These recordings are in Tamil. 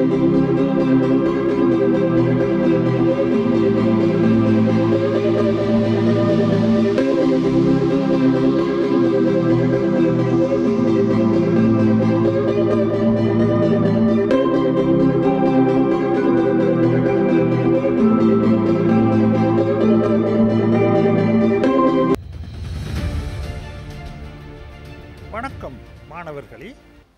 வணக்கம் மாணவர்களே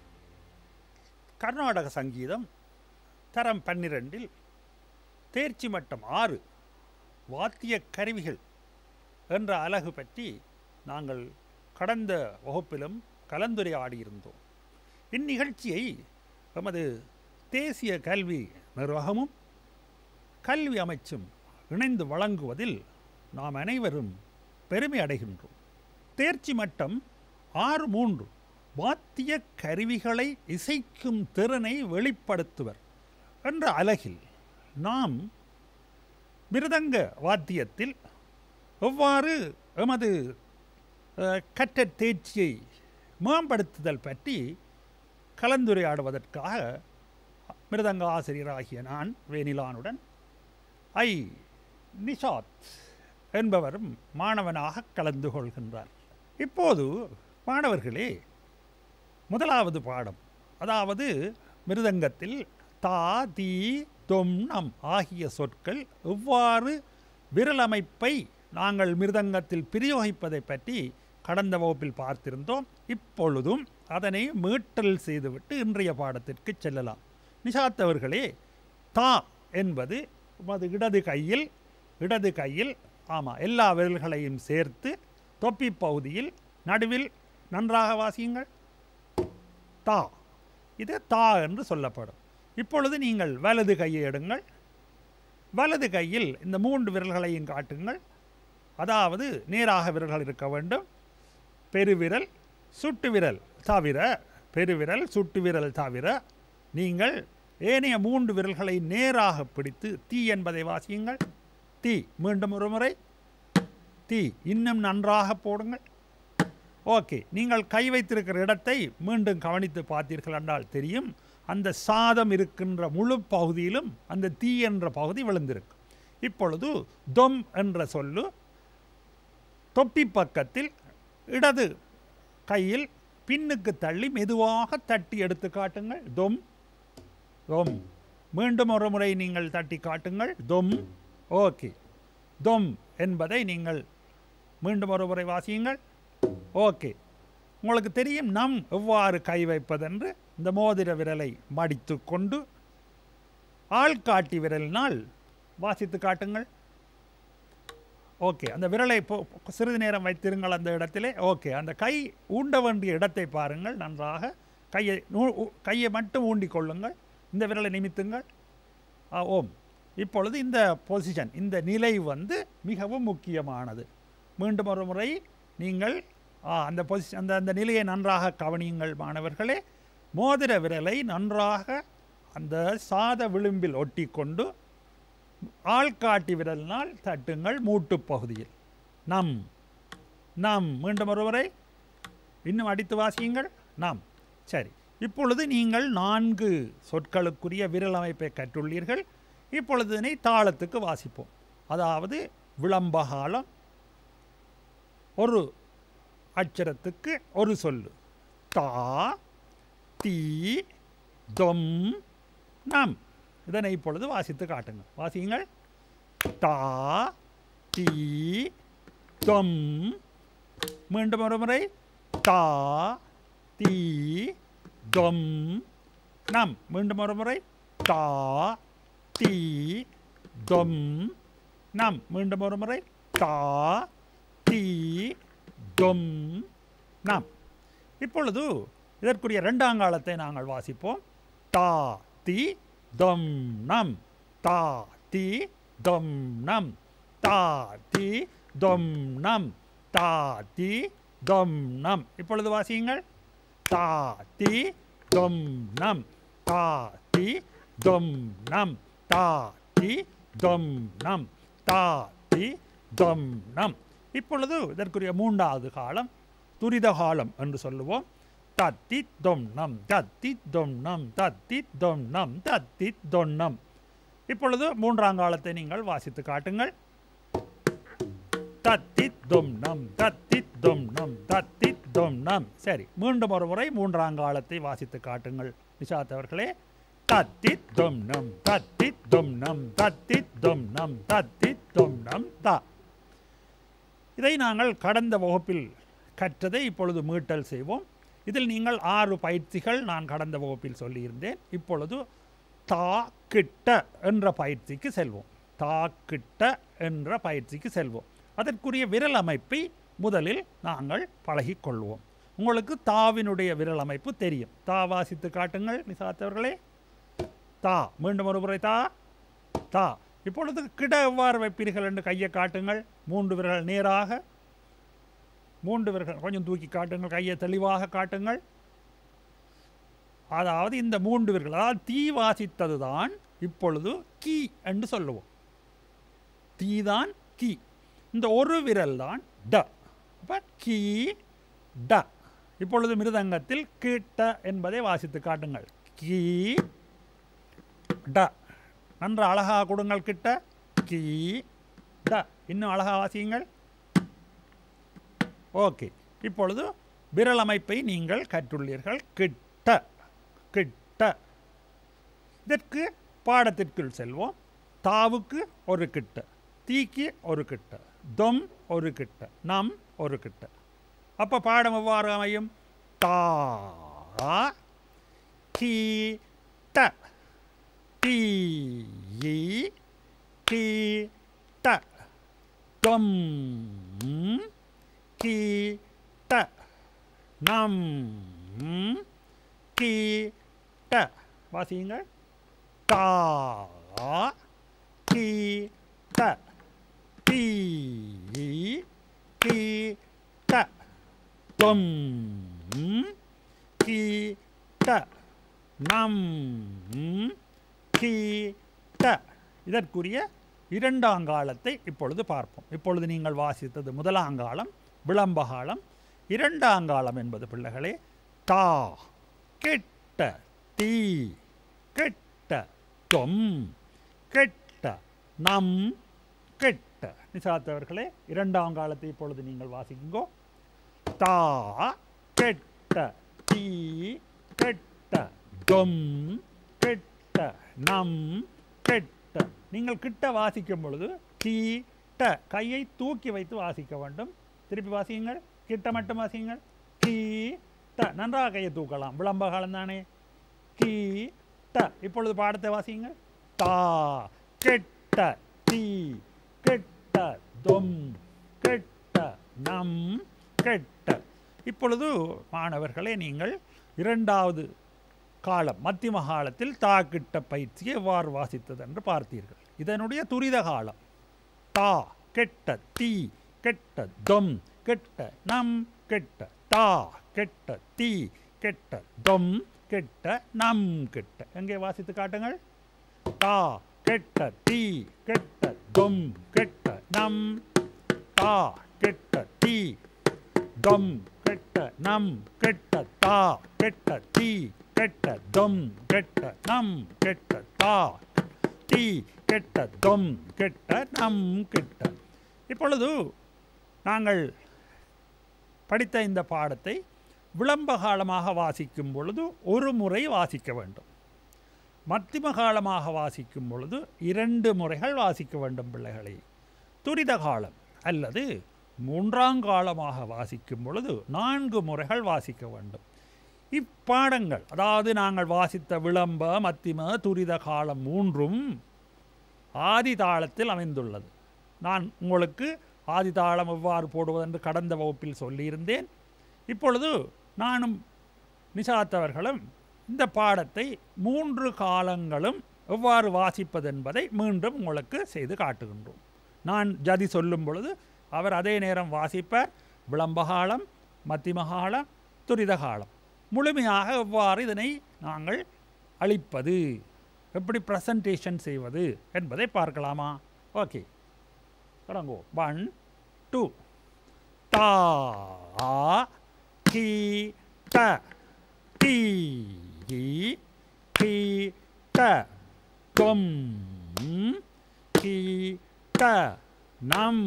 கர்நாடக சங்கீதம் தரம் பன்னிரெண்டில் தேர்ச்சி மட்டம் ஆறு வாத்திய கருவிகள் என்ற அலகு பற்றி நாங்கள் கடந்த வகுப்பிலும் கலந்துரையாடியிருந்தோம் இந்நிகழ்ச்சியை எமது தேசிய கல்வி நிர்வாகமும் கல்வி அமைச்சும் இணைந்து வழங்குவதில் நாம் அனைவரும் பெருமை அடைகின்றோம் தேர்ச்சி மட்டம் ஆறு மூன்று வாத்திய கருவிகளை இசைக்கும் திறனை வெளிப்படுத்துவர் என்ற அலகில் நாம் மிருதங்க வாத்தியத்தில் எவ்வாறு எமது அஹ், கற்ற தேர்ச்சியை மேம்படுத்துதல் பற்றி கலந்துரையாடுவதற்காக மிருதங்க ஆசிரியராகிய நான் வேணிலானுடன் ஐ நிஷாத் என்பவரும் மாணவனாக கலந்து கொள்கின்றார் இப்போது மாணவர்களே முதலாவது பாடம் அதாவது மிருதங்கத்தில் தா தீ தொம் நம் ஆகிய சொற்கள் எவ்வாறு விரலமைப்பை நாங்கள் மிருதங்கத்தில் பிரயோகிப்பதை பற்றி கடந்த வகுப்பில் பார்த்திருந்தோம் இப்பொழுதும் அதனை மீட்டல் செய்துவிட்டு இன்றைய பாடத்திற்கு செல்லலாம் நிஷாத் அவர்களே தா என்பது உமது இடது கையில் இடது கையில் ஆமாம் எல்லா விரல்களையும் சேர்த்து தொப்பி பகுதியில் நடுவில் நன்றாக வாசியுங்கள் தா இது தா என்று சொல்லப்படும் இப்பொழுது நீங்கள் வலது கையை எடுங்கள் வலது கையில் இந்த மூன்று விரல்களையும் காட்டுங்கள் அதாவது நேராக விரல்கள் இருக்க வேண்டும் பெருவிரல் சுட்டு விரல் தவிர பெருவிரல் சுட்டு விரல் தவிர நீங்கள் ஏனைய மூன்று விரல்களை நேராக பிடித்து தீ என்பதை வாசியுங்கள் தீ மீண்டும் ஒரு முறை தீ இன்னும் நன்றாக போடுங்கள் ஓகே நீங்கள் கை வைத்திருக்கிற இடத்தை மீண்டும் கவனித்து பார்த்தீர்கள் என்றால் தெரியும் அந்த சாதம் இருக்கின்ற முழு பகுதியிலும் அந்த தீ என்ற பகுதி விழுந்திருக்கும் இப்பொழுது தொம் என்ற சொல்லு தொப்பி பக்கத்தில் இடது கையில் பின்னுக்கு தள்ளி மெதுவாக தட்டி எடுத்து காட்டுங்கள் தொம் தொம் மீண்டும் ஒரு முறை நீங்கள் தட்டி காட்டுங்கள் தொம் ஓகே தொம் என்பதை நீங்கள் மீண்டும் ஒரு முறை வாசியுங்கள் ஓகே உங்களுக்கு தெரியும் நம் எவ்வாறு கை வைப்பதென்று இந்த மோதிர விரலை மடித்து கொண்டு ஆள்காட்டி விரலினால் வாசித்து காட்டுங்கள் ஓகே அந்த விரலை பொ- பொ- சிறிது நேரம் வைத்திருங்கள் அந்த இடத்திலே ஓகே அந்த கை ஊண்ட வேண்டிய இடத்தை பாருங்கள் நன்றாக கையை நூ- ஊ- கையை மட்டும் ஊண்டிக் கொள்ளுங்கள் இந்த விரலை நிமித்துங்கள் ஆ, ஓம் இப்பொழுது இந்த பொசிஷன் இந்த நிலை வந்து மிகவும் முக்கியமானது மீண்டும் ஒரு முறை நீங்கள் ஆ, அந்த பொசிஷன் அந்த அந்த நிலையை நன்றாக கவனியுங்கள் மாணவர்களே மோதிர விரலை நன்றாக அந்த சாத விளிம்பில் ஒட்டிக்கொண்டு ஆள்காட்டி விரலினால் தட்டுங்கள் மூட்டுப் பகுதியில் நம் நம் மீண்டும் ஒருவரை இன்னும் அடித்து வாசியுங்கள் நாம் சரி இப்பொழுது நீங்கள் நான்கு சொற்களுக்குரிய விரல் அமைப்பை கற்றுள்ளீர்கள் இப்பொழுது இதனை தாளத்துக்கு வாசிப்போம் அதாவது விளம்பகாலம் ஒரு அட்சரத்துக்கு ஒரு சொல்லு தா தீ தொம் நம் இதனை இப்பொழுது வாசித்து காட்டுங்கள் வாசியுங்கள் தா தீ தொம் மீண்டும் ஒரு முறை தா தீ தொம் நம் மீண்டும் ஒரு முறை தா தீ தொம் நம் மீண்டும் ஒரு முறை தா தீ தொம் நம் இப்பொழுது இதற்குரிய இரண்டாங்காலத்தை நாங்கள் வாசிப்போம் தா தி தொம் நம் தா தி தொம் நம் தா தி தொம் நம் தா தி தொம் நம் இப்பொழுது வாசியுங்கள் தா தி தொம் நம் தா தி தொம் நம் தா தி தொம் நம் தா தி தொம் நம் இப்பொழுது இதற்குரிய மூன்றாவது காலம் துரித காலம் என்று சொல்லுவோம் தத்தி தொன்னம் தத்தி தொன்னம் தத்தி தொன்னம் தத்தி தொன்னம் இப்பொழுது மூன்றாம் காலத்தை நீங்கள் வாசித்து காட்டுங்கள் தத்தி தொம்னம் தத்தி தொம்னம் தத்தி தொம்னம் சரி மீண்டும் ஒரு முறை மூன்றாம் காலத்தை வாசித்து காட்டுங்கள் நிஷாத் அவர்களே தத்தி தொம்னம் தத்தி தொம்னம் தத்தி தொம்னம் தத்தி தொம்னம் தா இதை நாங்கள் கடந்த வகுப்பில் கற்றதை இப்பொழுது மீட்டல் செய்வோம் இதில் நீங்கள் ஆறு பயிற்சிகள் நான் கடந்த வகுப்பில் சொல்லியிருந்தேன் இப்பொழுது தா கிட்ட என்ற பயிற்சிக்கு செல்வோம் தா கிட்ட என்ற பயிற்சிக்கு செல்வோம் அதற்குரிய விரல் அமைப்பை முதலில் நாங்கள் பழகிக்கொள்வோம் உங்களுக்கு தாவினுடைய விரல் அமைப்பு தெரியும் தா வாசித்து காட்டுங்கள் நிசாத்தவர்களே தா மீண்டும் ஒரு முறை தா தா இப்பொழுது கிட எவ்வாறு வைப்பீர்கள் என்று கையை காட்டுங்கள் மூன்று விரல் நேராக மூன்று விரல்கள் கொஞ்சம் தூக்கி காட்டுங்கள் கையை தெளிவாக காட்டுங்கள் அதாவது இந்த மூன்று விரல்கள் அதாவது தீ வாசித்தது தான் இப்பொழுது கீ என்று சொல்லுவோம் தீ தான் கீ இந்த ஒரு விரல் தான் ட அப்போ கீ ட இப்பொழுது மிருதங்கத்தில் கீட்ட என்பதை வாசித்து காட்டுங்கள் கீ ட நன்று அழகாக கொடுங்கள் கிட்ட கீ ட இன்னும் அழகாக வாசியுங்கள் ஓகே இப்பொழுது விரல் அமைப்பை நீங்கள் கற்றுள்ளீர்கள் கிட்ட கிட்ட இதற்கு பாடத்திற்குள் செல்வோம் தாவுக்கு ஒரு கிட்ட தீக்கு ஒரு கிட்ட தொம் ஒரு கிட்ட நம் ஒரு கிட்ட அப்போ பாடம் எவ்வாறு அமையும் தா கீ ட தீ கீ ட தொம் கீ ட நம் கீ ட வாசியுங்கள் தா கீ ட தீ கீ ட தொம் கீ ட நம் கீ ட இதற்குரிய இரண்டாங்காலத்தை இப்பொழுது பார்ப்போம் இப்பொழுது நீங்கள் வாசித்தது முதலாங்காலம் விளம்பகாலம் இரண்டாங்காலம் என்பது பிள்ளைகளே தா கெட்ட தீ கெட்ட தொம் கெட்ட நம் கெட்ட நிசாத்தவர்களே இரண்டாம் காலத்தை இப்பொழுது நீங்கள் வாசிக்குங்கோ தா கெட்ட தீ கெட்ட தொம் கெட்ட நம் கெட்ட நீங்கள் கிட்ட வாசிக்கும் பொழுது கீ ட கையை தூக்கி வைத்து வாசிக்க வேண்டும் திருப்பி வாசியுங்கள் கிட்ட மட்டும் வாசியுங்கள் கீ ட நன்றாக கையை தூக்கலாம் விளம்ப காலம் தானே கீ ட இப்பொழுது பாடத்தை வாசியுங்கள் தா கெட்ட தீ கெட்ட தொம் கெட்ட நம் கெட்ட இப்பொழுது மாணவர்களே நீங்கள் இரண்டாவது காலம் மத்தியம காலத்தில் தா கிட்ட பயிற்சியை எவ்வாறு வாசித்தது என்று பார்த்தீர்கள் இதனுடைய துரித காலம் தா கெட்ட தீ கெட்ட தொம் கெட்ட நம் கெட்ட தா கெட்ட தீ கெட்ட தொம் கெட்ட நம் கெட்ட எங்கே வாசித்து காட்டுங்கள் தா கெட்ட தீ கெட்ட தொம் கெட்ட நம் தா கெட்ட தீ தொம் கெட்ட நம் கெட்ட தா கெட்ட தீ கெட்ட தொம் கெட்ட நம் கெட்ட தா தீ கெட்ட தொம் கெட்ட நம் கெட்ட இப்பொழுது நாங்கள் படித்த இந்த பாடத்தை விளம்ப காலமாக வாசிக்கும் பொழுது ஒரு முறை வாசிக்க வேண்டும் மத்திம காலமாக வாசிக்கும் பொழுது இரண்டு முறைகள் வாசிக்க வேண்டும் பிள்ளைகளை துரித காலம் அல்லது மூன்றாம் காலமாக வாசிக்கும் பொழுது நான்கு முறைகள் வாசிக்க வேண்டும் இப்பாடங்கள் அதாவது நாங்கள் வாசித்த விளம்ப மத்திம துரித காலம் மூன்றும் ஆதி தாளத்தில் அமைந்துள்ளது நான் உங்களுக்கு ஆதி தாளம் எவ்வாறு போடுவதென்று கடந்த வகுப்பில் சொல்லியிருந்தேன் இப்பொழுது நானும் நிசாத்தவர்களும் இந்த பாடத்தை மூன்று காலங்களும் எவ்வாறு வாசிப்பது என்பதை மீண்டும் உங்களுக்கு செய்து காட்டுகின்றோம் நான் ஜதி சொல்லும் பொழுது அவர் அதே நேரம் வாசிப்பார் விளம்பகாலம் மத்திமகாலம் துரிதகாலம் முழுமையாக எவ்வாறு இதனை நாங்கள் அளிப்பது எப்படி ப்ரெசன்டேஷன் செய்வது என்பதை பார்க்கலாமா ஓகே தொடங்குவோம் ஒன் டூ தா கீ ட டி கி ட தொம் கி ட நம்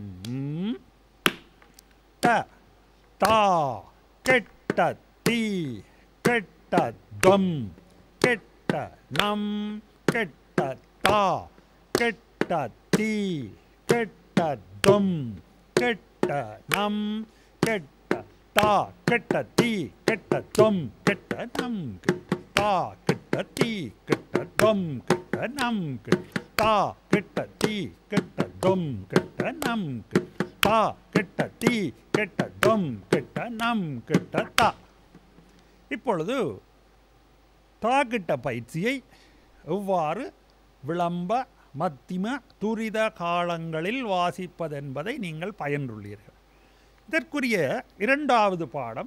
ட தா கெட்ட தீ கெட்ட தொம் கெட்ட நம் கெட்ட தா கெட்ட தீ கெட்ட தொம் கெட்ட நம் கெட்ட தா கெட்ட தீ கெட்ட தொம் கெட்ட நம் கெட்ட தா கெட்ட தீ கெட்ட தொம் கெட்ட நம் கெட்ட தா கெட்ட தீ கெட்ட தொம் கெட்ட நம் கெட்ட தா கெட்ட தீ கெட்ட தொம் கெட்ட நம் கெட்ட தா இப்பொழுது தாக்கிட்ட பயிற்சியை எவ்வாறு விளம்ப மத்திம துரித காலங்களில் வாசிப்பதென்பதை நீங்கள் பயின்றுள்ளீர்கள் இதற்குரிய இரண்டாவது பாடம்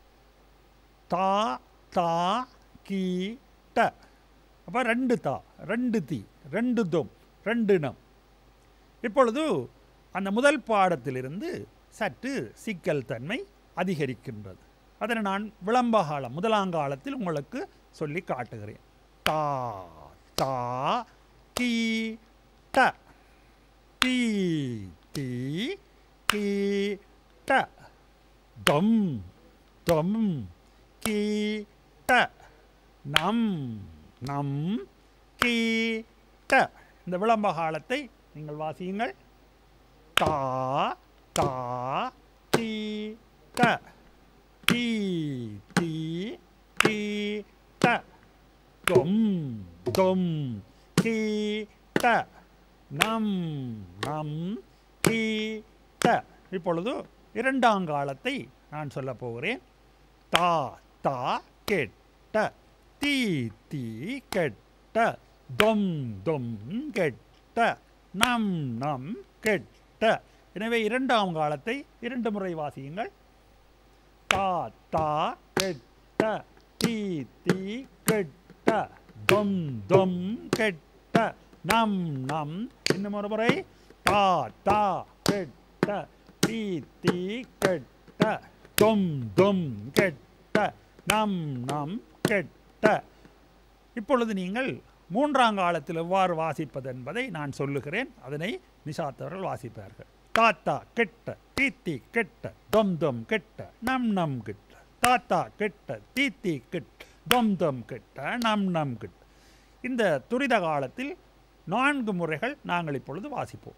தா தா கீ ட அப்போ ரெண்டு தா ரெண்டு தீ ரெண்டு தொம் ரெண்டு நம் இப்பொழுது அந்த முதல் பாடத்திலிருந்து சற்று சிக்கல் தன்மை அதிகரிக்கின்றது அதனை நான் விளம்பகாலம் முதலாங்காலத்தில் உங்களுக்கு சொல்லி காட்டுகிறேன் தா தா கீ ட தீ தீ கீ ட தொம் தொம் கீ ட நம் நம் கீ ட இந்த விளம்பகாலத்தை நீங்கள் வாசியுங்கள் தா தா கீ ட தீ தீ கீ ட தொம் தொம் கீ ட நம் நம் கீ ட இப்பொழுது இரண்டாங்காலத்தை நான் சொல்ல போகிறேன் தா தா கெட்ட தீ தீ கெட்ட தொம் தொம் கெட்ட நம் நம் கெட்ட எனவே இரண்டாம் காலத்தை இரண்டு முறை வாசியுங்கள் தா தா கெட்ட தீ தீ கெட்ட தொம் தொம் கெட்ட நம் நம் இன்னும் ஒரு முறை தா தா கெட்ட தீ தீ கெட்ட தொம் தொம் கெட்ட நம் நம் கெட்ட இப்பொழுது நீங்கள் மூன்றாம் காலத்தில் எவ்வாறு வாசிப்பது என்பதை நான் சொல்லுகிறேன் அதனை நிஷாத்தவர்கள் வாசிப்பார்கள் தாத்தா கெட்ட தீத்தி கெட்ட தொம் தொம் கெட்ட நம் நம் கெட்ட தாத்தா கெட்ட தீத்தி கெட்ட தொம் தொம் கெட்ட நம் நம் கெட்ட இந்த துரித காலத்தில் நான்கு முறைகள் நாங்கள் இப்பொழுது வாசிப்போம்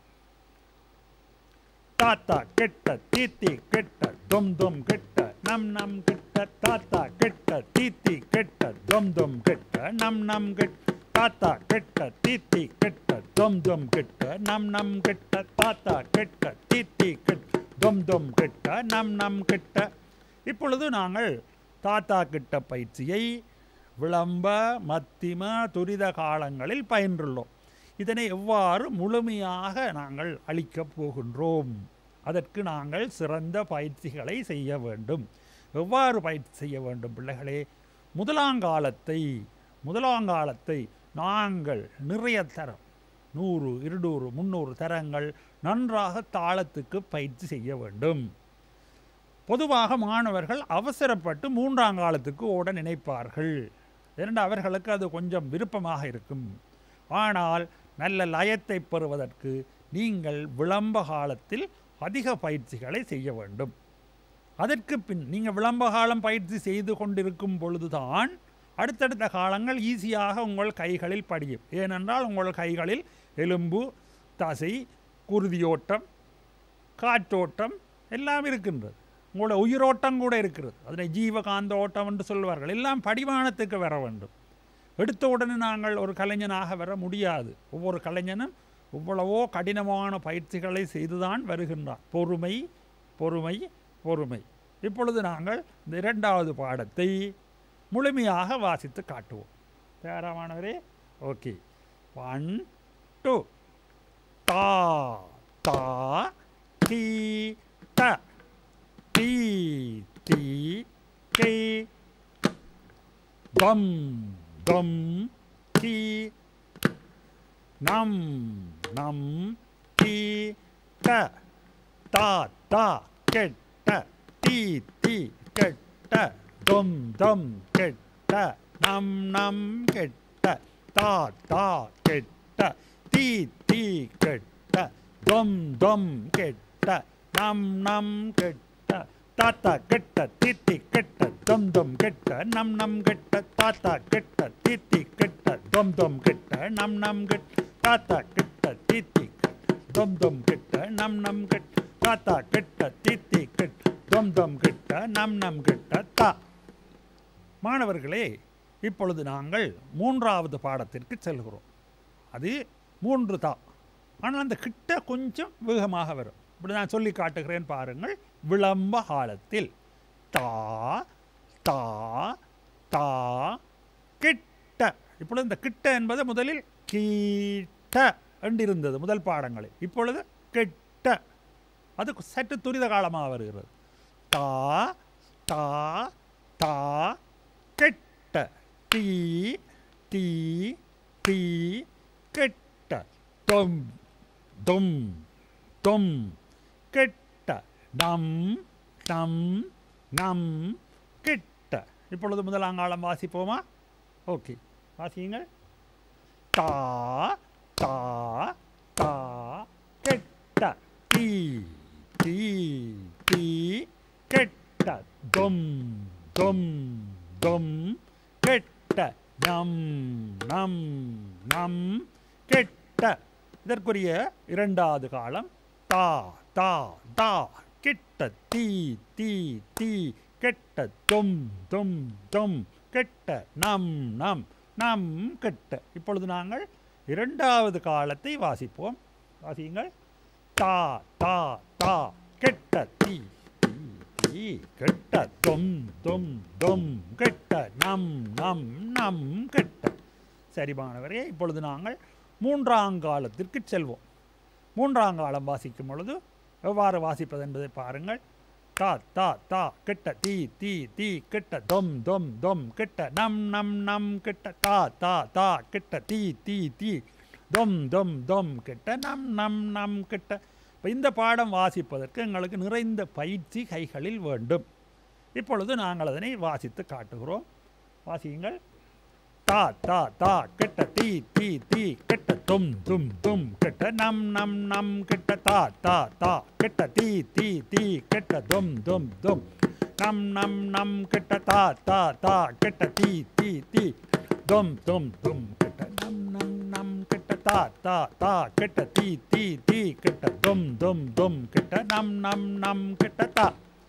தாத்தா கெட்ட தீத்தி கெட்ட தொம் தொம் கெட்ட நம் நம் கெட்ட தாத்தா கெட்ட தீத்தி கெட்ட தொம் தொம் கெட்ட நம் நம் கெட்ட தாத்தா கெட்ட தீத்தி கெட்ட தொம் தொம் கெட்ட நம் நம் கெட்ட தாத்தா கெட்ட தீத்தி கெட்ட தொம் தொம் கெட்ட நம் நம் கெட்ட இப்பொழுது நாங்கள் தாத்தா கிட்ட பயிற்சியை விளம்ப மத்திம துரித காலங்களில் பயின்றுள்ளோம் இதனை எவ்வாறு முழுமையாக நாங்கள் அளிக்கப் போகின்றோம் அதற்கு நாங்கள் சிறந்த பயிற்சிகளை செய்ய வேண்டும் எவ்வாறு பயிற்சி செய்ய வேண்டும் பிள்ளைகளே முதலாங்காலத்தை முதலாங்காலத்தை நாங்கள் நிறைய தரம் நூறு இருநூறு முந்நூறு தரங்கள் நன்றாக தாளத்துக்கு பயிற்சி செய்ய வேண்டும் பொதுவாக மாணவர்கள் அவசரப்பட்டு மூன்றாம் காலத்துக்கு ஓட நினைப்பார்கள் இரண்டு அவர்களுக்கு அது கொஞ்சம் விருப்பமாக இருக்கும் ஆனால் நல்ல லயத்தை பெறுவதற்கு நீங்கள் விளம்ப காலத்தில் அதிக பயிற்சிகளை செய்ய வேண்டும் அதற்கு பின் நீங்கள் விளம்ப காலம் பயிற்சி செய்து கொண்டிருக்கும் பொழுதுதான் அடுத்தடுத்த காலங்கள் ஈஸியாக உங்கள் கைகளில் படியும் ஏனென்றால் உங்கள் கைகளில் எலும்பு தசை குருதியோட்டம் காற்றோட்டம் எல்லாம் இருக்கின்றது உங்களோட உயிரோட்டம் கூட இருக்கிறது அதனை ஜீவகாந்த ஓட்டம் என்று சொல்வார்கள் எல்லாம் படிமானத்துக்கு வர வேண்டும் எடுத்த உடனே நாங்கள் ஒரு கலைஞனாக வர முடியாது ஒவ்வொரு கலைஞனும் எவ்வளவோ கடினமான பயிற்சிகளை செய்துதான் வருகின்றான் பொறுமை பொறுமை பொறுமை இப்பொழுது நாங்கள் இந்த இரண்டாவது பாடத்தை முழுமையாக வாசித்து காட்டுவோம் தயாராமானவரே ஓகே ஒன் டூ தா தா டி ட டி டி கே கம் கம் டி நம் நம் டி ட தா தா கெட்ட டி டி கெட்ட தொம் தொம் கெட்ட நம் நம் கெட்ட தா தா கெட்ட தீ தீ கெட்ட தொம் தொம் கெட்ட நம் நம் கெட்ட தாத்தா கெட்ட தீத்தி கெட்ட தொம் தொம் கெட்ட நம் நம் கெட்ட தாத்தா கெட்ட தீத்தி கெட்ட தொம் தொம் கெட்ட நம் நம் கெட்ட தாத்தா கெட்ட தீத்தி கெட்ட தொம் தொம் கெட்ட நம் நம் கெட்ட தாத்தா கெட்ட தீத்தி கெட்ட தொம் தொம் கெட்ட நம் நம் கெட்ட தா மாணவர்களே இப்பொழுது நாங்கள் மூன்றாவது பாடத்திற்கு செல்கிறோம் அது மூன்று தா ஆனால் அந்த கிட்ட கொஞ்சம் வேகமாக வரும் இப்படி நான் சொல்லி காட்டுகிறேன் பாருங்கள் விளம்ப காலத்தில் தா தா தா கிட்ட இப்பொழுது இந்த கிட்ட என்பது முதலில் கீட்ட என்றிருந்தது முதல் பாடங்களில் இப்பொழுது கெட்ட அது சற்று துரித காலமாக வருகிறது தா தா தா கெட்ட தீ தீ தீ கெட்ட தொம் தொம் தொம் கெட்ட நம் நம் நம் கெட்ட இப்பொழுது முதலாங்காலம் வாசிப்போமா ஓகே வாசியுங்கள் தா தா தா கெட்ட தீ தீ தீ கெட்ட தொம் தொம் தொம் கெட்ட நம் நம் நம் கெட்ட இதற்குரிய இரண்டாவது காலம் தா தா தா கெட்ட தீ தீ தீ கெட்ட தொம் தொம் தொம் கெட்ட நம் நம் நம் கெட்ட இப்பொழுது நாங்கள் இரண்டாவது காலத்தை வாசிப்போம் வாசியுங்கள் தா தா தா கெட்ட தீ தீ தீ கெட்ட தொம் தொம் தொம் கெட்ட நம் நம் நம் கெட்ட சரி மாணவரே இப்பொழுது நாங்கள் மூன்றாங்காலத்திற்கு செல்வோம் மூன்றாங்காலம் வாசிக்கும் பொழுது எவ்வாறு வாசிப்பது என்பதை பாருங்கள் தா தா தா கெட்ட தீ தீ தீ கெட்ட தொம் தொம் தொம் கெட்ட நம் நம் நம் கெட்ட தா தா தா கெட்ட தீ தீ தீ தொம் தொம் தொம் கெட்ட நம் நம் நம் கெட்ட இப்போ இந்த பாடம் வாசிப்பதற்கு எங்களுக்கு நிறைந்த பயிற்சி கைகளில் வேண்டும் இப்பொழுது நாங்கள் அதனை வாசித்து காட்டுகிறோம் வாசியுங்கள் தா தா தா கெட்ட தீ தீ தீ கெட்ட தும் தும் தும் கெட்ட நம் நம் நம் கெட்ட தா தா தா கெட்ட தீ தீ தீ கெட்ட தும் தும் தும் நம் நம் நம் கெட்ட தா தா தா கெட்ட தீ தீ தீ தும் தும் தும் கெட்ட நம் நம் நம் கெட்ட தா தா தா கெட்ட தீ தீ தீ கெட்ட தும் தும் தும் கெட்ட நம் நம் நம் கெட்ட தா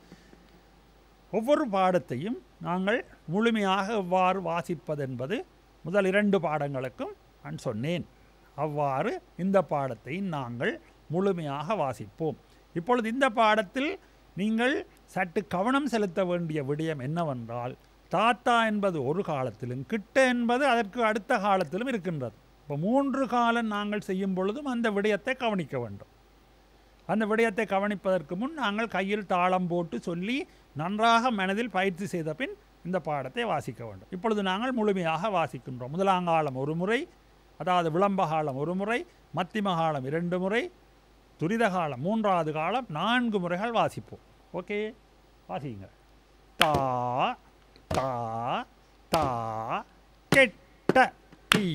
ஒவ்வொரு பாடத்தையும் நாங்கள் முழுமையாக எவ்வாறு வாசிப்பதென்பது முதல் இரண்டு பாடங்களுக்கும் நான் சொன்னேன் அவ்வாறு இந்த பாடத்தை நாங்கள் முழுமையாக வாசிப்போம் இப்பொழுது இந்த பாடத்தில் நீங்கள் சற்று கவனம் செலுத்த வேண்டிய விடயம் என்னவென்றால் தாத்தா என்பது ஒரு காலத்திலும் கிட்ட என்பது அதற்கு அடுத்த காலத்திலும் இருக்கின்றது இப்போ மூன்று காலம் நாங்கள் செய்யும் பொழுதும் அந்த விடயத்தை கவனிக்க வேண்டும் அந்த விடயத்தை கவனிப்பதற்கு முன் நாங்கள் கையில் தாளம் போட்டு சொல்லி நன்றாக மனதில் பயிற்சி செய்த பின் இந்த பாடத்தை வாசிக்க வேண்டும் இப்பொழுது நாங்கள் முழுமையாக வாசிக்கின்றோம் முதலாங்காலம் ஒரு முறை அதாவது விளம்ப காலம் ஒரு முறை மத்திம காலம் இரண்டு முறை துரித காலம் மூன்றாவது காலம் நான்கு முறைகள் வாசிப்போம் ஓகே வாசிங்க தா தா தா கெட்ட தீ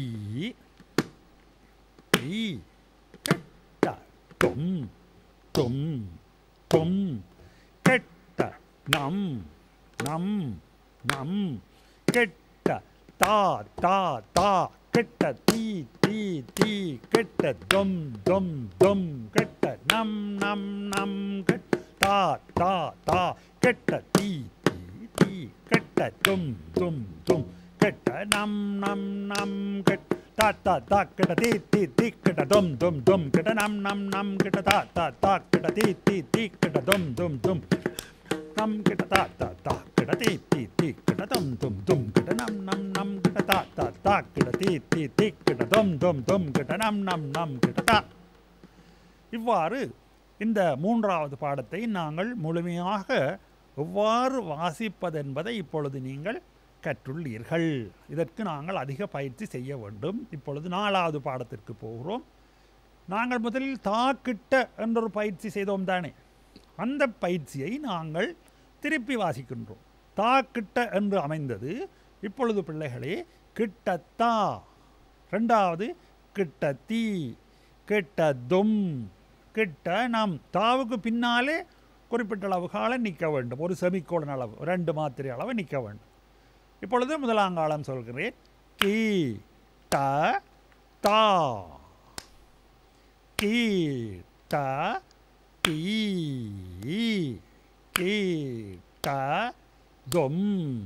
தீ கெட்ட தொம் தொம் தொம் கெட்ட நம் நம் நம் கெட்ட தா தா தா கெட்ட தீ தீ தீ கெட்ட தொம் தொம் தொம் கெட்ட நம் நம் நம் கெட்ட தா தா தா கெட்ட தீ தீ தீ கெட்ட தொம் தொம் தொம் கெட்ட நம் நம் நம் கெட்ட தா தா தா கெட்ட தீ தீ தீ கெட்ட தொம் தொம் தொம் கெட்ட நம் நம் நம் கெட்ட தா தா தா கெட்ட தீ தீ தீ கெட்ட தொம் தொம் தொம் நம் கெட்ட தா தா தா கெட்ட தீ தீ தீ கெட்ட தொம் தொம் தொம் கெட்ட நம் நம் நம் கெட்ட தா தா தா கெட்ட தீ தீ தீ கெட்ட தொம் தொம் தொம் கெட்ட நம் நம் நம் கெட்ட தா இவ்வாறு இந்த மூன்றாவது பாடத்தை நாங்கள் முழுமையாக எவ்வாறு வாசிப்பதென்பதை இப்பொழுது நீங்கள் கற்றுள்ளீர்கள் இதற்கு நாங்கள் அதிக பயிற்சி செய்ய வேண்டும் இப்பொழுது நாலாவது பாடத்திற்கு போகிறோம் நாங்கள் முதலில் தாக்கிட்ட என்றொரு பயிற்சி செய்தோம் தானே அந்த பயிற்சியை நாங்கள் திருப்பி வாசிக்கின்றோம் தா கிட்ட என்று அமைந்தது இப்பொழுது பிள்ளைகளே கிட்டத்தா ரெண்டாவது கிட்டத்தி கிட்டதும் கிட்ட நாம் தாவுக்கு பின்னாலே குறிப்பிட்ட அளவு காலம் நிற்க வேண்டும் ஒரு செமிக்கோளன் அளவு ரெண்டு மாத்திரை அளவு நிற்க வேண்டும் இப்பொழுது முதலாங்காலம் சொல்கிறேன் கீ ட தா கீ ட தீ கீ ட தொம்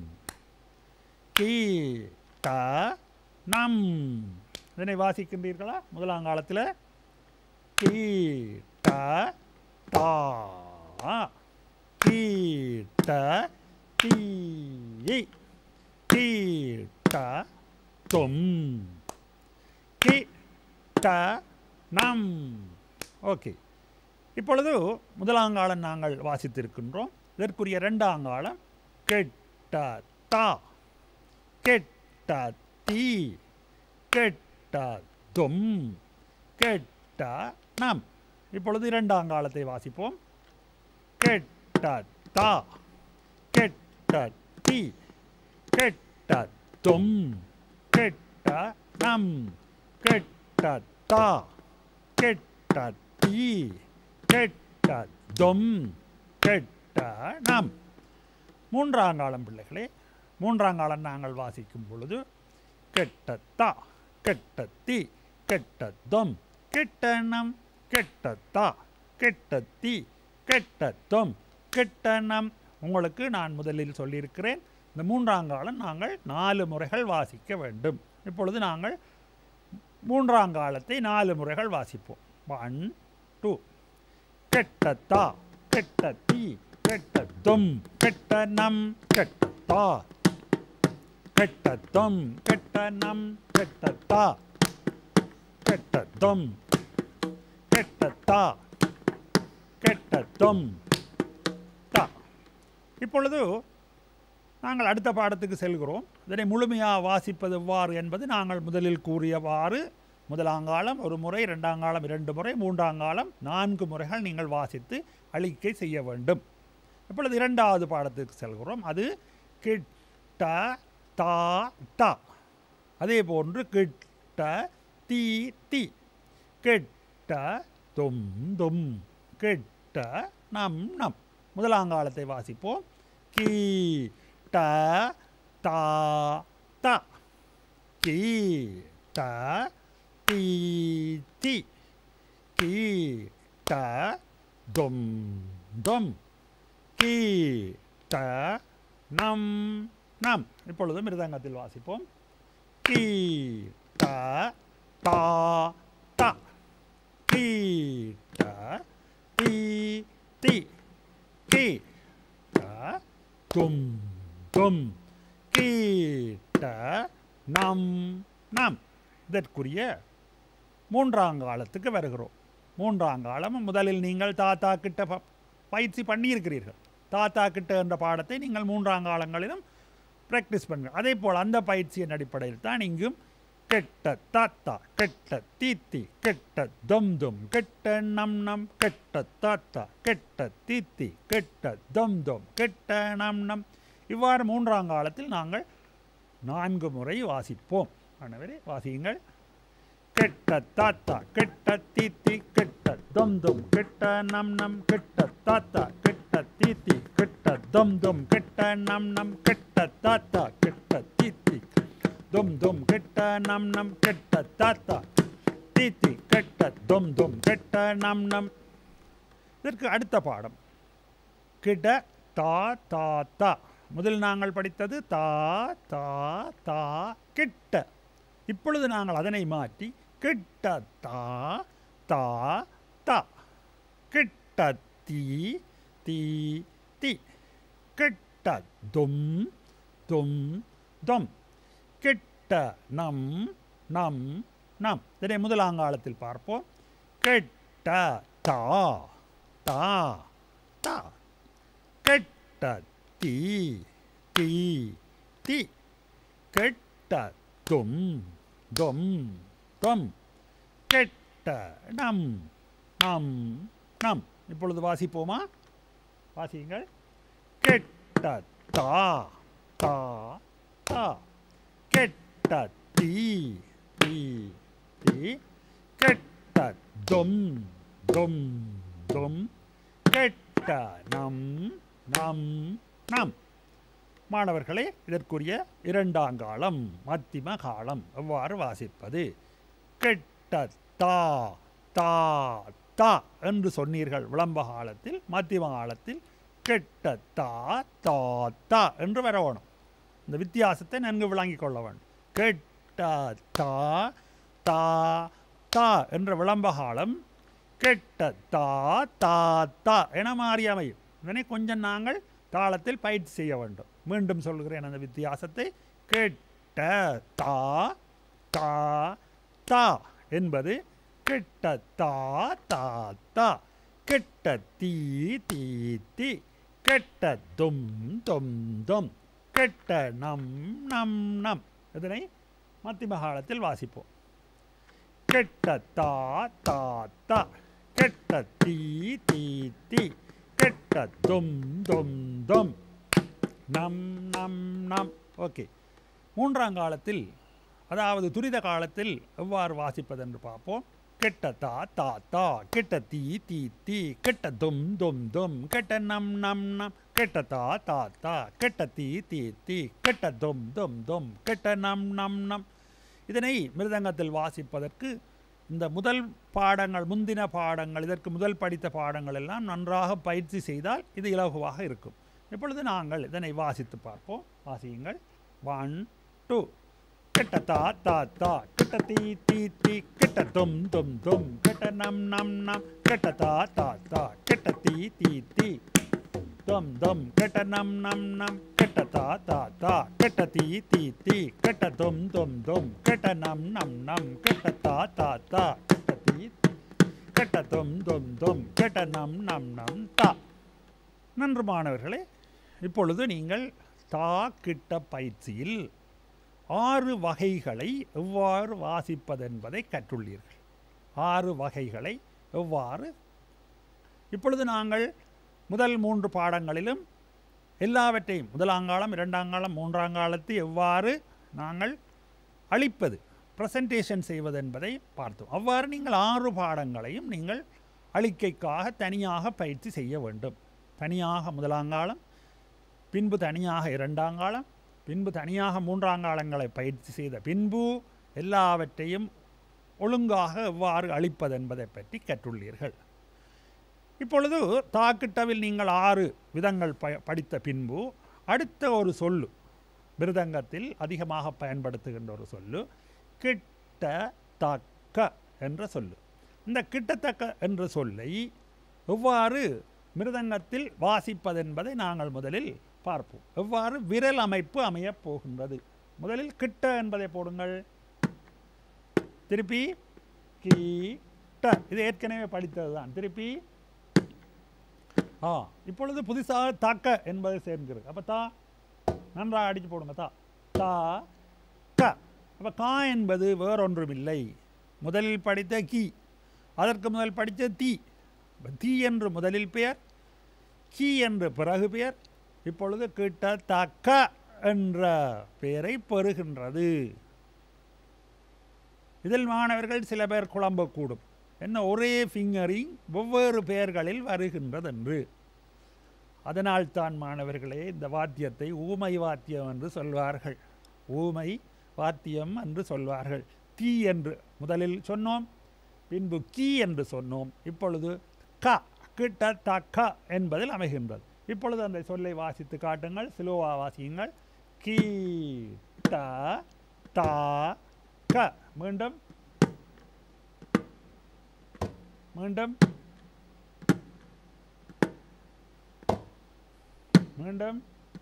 கீ ட நம் இதனை வாசிக்கின்றீர்களா முதலாங்காலத்தில் கீ ட தா கீ ட தீ கீ ட தொம் கி ட நம் ஓகே இப்பொழுது முதலாங்காலம் நாங்கள் வாசித்திருக்கின்றோம் இதற்குரிய இரண்டாங்காலம் கெட்ட தா கெட்ட தீ கெட்ட தொம் கெட்ட நம் இப்பொழுது இரண்டாங்காலத்தை வாசிப்போம் கெட்ட தா கெட்ட தீ கெட்ட தொம் கெட்ட நம் கெட்ட தா கெட்ட தீ கெட்ட தொம் கெட்ட நம் மூன்றாங்காலம் பிள்ளைகளே மூன்றாங்காலம் நாங்கள் வாசிக்கும் பொழுது கெட்டத்தா கெட்டத்தி கெட்டத்தொம் கெட்டணம் கெட்டத்தா கெட்டத்தி கெட்டத்தொம் கெட்டணம் உங்களுக்கு நான் முதலில் சொல்லியிருக்கிறேன் இந்த மூன்றாங்காலம் நாங்கள் நாலு முறைகள் வாசிக்க வேண்டும் இப்பொழுது நாங்கள் மூன்றாங்காலத்தை நாலு முறைகள் வாசிப்போம் ஒன் டூ கெட்டத்தா கெட்டத்தி கெட்டத்தும் கெட்டனம் கெட்டத்தா கெட்டத்தும் கெட்டனம் கெட்டத்தா கெட்டத்தும் கெட்டத்தா கெட்டத்தும் தா இப்பொழுது நாங்கள் அடுத்த பாடத்துக்கு செல்கிறோம் இதனை முழுமையாக வாசிப்பது எவ்வாறு என்பது நாங்கள் முதலில் கூறியவாறு முதலாங்காலம் ஒரு முறை இரண்டாங்காலம் இரண்டு முறை மூன்றாங்காலம் நான்கு முறைகள் நீங்கள் வாசித்து அழிக்கை செய்ய வேண்டும் இப்பொழுது இரண்டாவது பாடத்துக்கு செல்கிறோம் அது கிட்ட தா தா அதே போன்று கிட்ட தீ தி கெட்ட தொம் தொம் கெட்ட நம் நம் முதலாங்காலத்தை வாசிப்போம் கீ ட தா த கீ ட தீ தி கீ ட தொம் தொம் கீ ட நம் நம் இப்பொழுது மிருதங்கத்தில் வாசிப்போம் கீ ட தா த கீ ட தீ தி கீ ட தும் தும் கீ ட நம் நம் இதற்குரிய மூன்றாங்காலத்துக்கு வருகிறோம் மூன்றாங்காலம் முதலில் நீங்கள் தாத்தா கிட்ட ப- பயிற்சி பண்ணியிருக்கிறீர்கள் தாத்தா கிட்ட என்ற பாடத்தை நீங்கள் மூன்றாங்காலங்களிலும் ப்ராக்டிஸ் பண்ணுங்கள் அதே போல் அந்த பயிற்சியின் அடிப்படையில் தான் இங்கும் கெட்ட தாத்தா கெட்ட தீத்தி கெட்ட தொம் தொம் கெட்ட நம் நம் கெட்ட தாத்தா கெட்ட தீத்தி கெட்ட தொம் தொம் கெட்ட நம் நம் இவ்வாறு மூன்றாங்காலத்தில் நாங்கள் நான்கு முறை வாசிப்போம் அனைவரே வாசியுங்கள் கெட்ட தாத்தா கெட்ட தீத்தி கெட்ட தொம் தொம் கெட்ட நம் நம் கெட்ட தாத்தா கெட்ட தீத்தி கெட்ட தொம் தொம் கெட்ட நம் நம் கெட்ட தாத்தா கெட்ட தீத்தி தொம் தொம் கெட்ட நம் நம் கெட்ட தாத்தா தீத்தி கெட்ட தொம் தொம் கெட்ட நம் நம் இதற்கு அடுத்த பாடம் கிட தா தா தா முதல் நாங்கள் படித்தது தா தா தா கிட்ட இப்பொழுது நாங்கள் அதனை மாற்றி கிட்ட தா தா தா கிட்ட தீ தீ தி கிட்ட தும் தும் தொம் கிட்ட நம் நம் நம் இதனை முதலாங்காலத்தில் பார்ப்போம் கெட்ட தா தா தா கெட்ட தீ தீ தி கெட்ட தும் தொம் தொம் கெட்ட நம் நம் நம் இப்பொழுது வாசிப்போமா வாசியுங்கள் கெட்ட தா தா தா கெட்ட தீ தீ தீ கெட்ட தொம் தொம் தொம் கெட்ட நம் நம் நம் மாணவர்களே இதற்குரிய இரண்டாங்காலம் மத்திம காலம் எவ்வாறு வாசிப்பது கெட்ட தா தா தா என்று சொன்னீர்கள் விளம்ப காலத்தில் மத்திம காலத்தில் கெட்ட தா தா தா என்று வர வேணும் இந்த வித்தியாசத்தை நன்கு விளங்கிக் கொள்ள வேண்டும் கெட்ட தா தா தா என்ற விளம்ப காலம் கெட்ட தா தா தா என மாறி அமையும் இதனை கொஞ்சம் நாங்கள் தாளத்தில் பயிற்சி செய்ய வேண்டும் மீண்டும் சொல்கிறேன் அந்த வித்தியாசத்தை கெட்ட தா தா தா என்பது கெட்ட தா தா தா கெட்ட தீ தீ தீ கெட்ட தும் தும் தும் கெட்ட நம் நம் நம் இதனை மத்திய காலத்தில் வாசிப்போம் கெட்ட தா தா தா கெட்ட தீ தீ தீ கெட்ட தும் தும் தும் நம் நம் நம் ஓகே மூன்றாம் காலத்தில் அதாவது துரித காலத்தில் எவ்வாறு வாசிப்பது என்று பார்ப்போம் கெட்ட தா தா தா கெட்ட தீ தீ தீ கெட்ட தும் தும் தும் கெட்ட நம் நம் நம் கெட்ட தா தா தா கெட்ட தீ தீ தீ கெட்ட தும் தும் தும் கெட்ட நம் நம் நம் இதனை மிருதங்கத்தில் வாசிப்பதற்கு இந்த முதல் பாடங்கள் முந்தின பாடங்கள் இதற்கு முதல் படித்த பாடங்கள் எல்லாம் நன்றாக பயிற்சி செய்தால் இது இலகுவாக இருக்கும் இப்பொழுது நாங்கள் இதனை வாசித்து பார்ப்போம் வாசியுங்கள் ஒன் டூ கெட்ட தா தா தா கெட்ட தீ தீ தீ கெட்ட தும் தும் தும் கெட்ட நம் நம் நம் கெட்ட தா தா தா கெட்ட தீ தீ தீ தும் தும் கெட்ட நம் நம் நம் கெட்ட தா தா தா கெட்ட தீ தீ தீ கெட்ட தும் தும் தும் கெட்ட நம் நம் நம் கெட்ட தா தா தா கெட்ட தீ கெட்ட தும் தும் தும் கெட்ட நம் நம் நம் தா நன்று மாணவர்களே இப்பொழுது நீங்கள் தா கிட்ட பயிற்சியில் ஆறு வகைகளை எவ்வாறு வாசிப்பதென்பதை கற்றுள்ளீர்கள் ஆறு வகைகளை எவ்வாறு இப்பொழுது நாங்கள் முதல் மூன்று பாடங்களிலும் எல்லாவற்றையும் முதலாங்காலம் இரண்டாங்காலம் மூன்றாங்காலத்தை எவ்வாறு நாங்கள் அளிப்பது ப்ரெசன்டேஷன் செய்வது என்பதை பார்த்தோம் அவ்வாறு நீங்கள் ஆறு பாடங்களையும் நீங்கள் அளிக்கைக்காக தனியாக பயிற்சி செய்ய வேண்டும் தனியாக முதலாங்காலம் பின்பு தனியாக இரண்டாங்காலம் பின்பு தனியாக மூன்றாங்காலங்களை பயிற்சி செய்த பின்பு எல்லாவற்றையும் ஒழுங்காக எவ்வாறு அளிப்பது என்பதை பற்றி கற்றுள்ளீர்கள் இப்பொழுது தாக்கிட்டவில் நீங்கள் ஆறு விதங்கள் ப படித்த பின்பு அடுத்த ஒரு சொல்லு மிருதங்கத்தில் அதிகமாக பயன்படுத்துகின்ற ஒரு சொல்லு கிட்ட தக்க என்ற சொல்லு இந்த கிட்டத்தக்க என்ற சொல்லை எவ்வாறு மிருதங்கத்தில் வாசிப்பதென்பதை நாங்கள் முதலில் பார்ப்போம் எவ்வாறு விரல் அமைப்பு அமையப் போகின்றது முதலில் கிட்ட என்பதை போடுங்கள் திருப்பி கீட்ட இது ஏற்கனவே படித்தது தான் திருப்பி ஆ இப்பொழுது புதுசாக தாக்க என்பது சேர்க்கிறது அப்போ தா நன்றாக அடித்து போடுங்க தா தா க அப்போ கா என்பது வேறொன்றுமில்லை முதலில் படித்த கி அதற்கு முதல் படித்த தீ அப்ப தீ என்று முதலில் பெயர் கி என்று பிறகு பெயர் இப்பொழுது கிட்ட தக்க என்ற பெயரை பெறுகின்றது இதில் மாணவர்கள் சில பேர் குழம்பக்கூடும் என்ன ஒரே ஃபிங்கரிங் வெவ்வேறு பெயர்களில் வருகின்றது என்று அதனால்தான் மாணவர்களே இந்த வாத்தியத்தை ஊமை வாத்தியம் என்று சொல்வார்கள் ஊமை வாத்தியம் என்று சொல்வார்கள் தீ என்று முதலில் சொன்னோம் பின்பு கீ என்று சொன்னோம் இப்பொழுது க கிட்ட தக்க என்பதில் அமைகின்றது இப்பொழுது அந்த சொல்லை வாசித்து காட்டுங்கள் சிலுவா வாசியுங்கள் கீ ட தா க மீண்டும் மீண்டும் மீண்டும்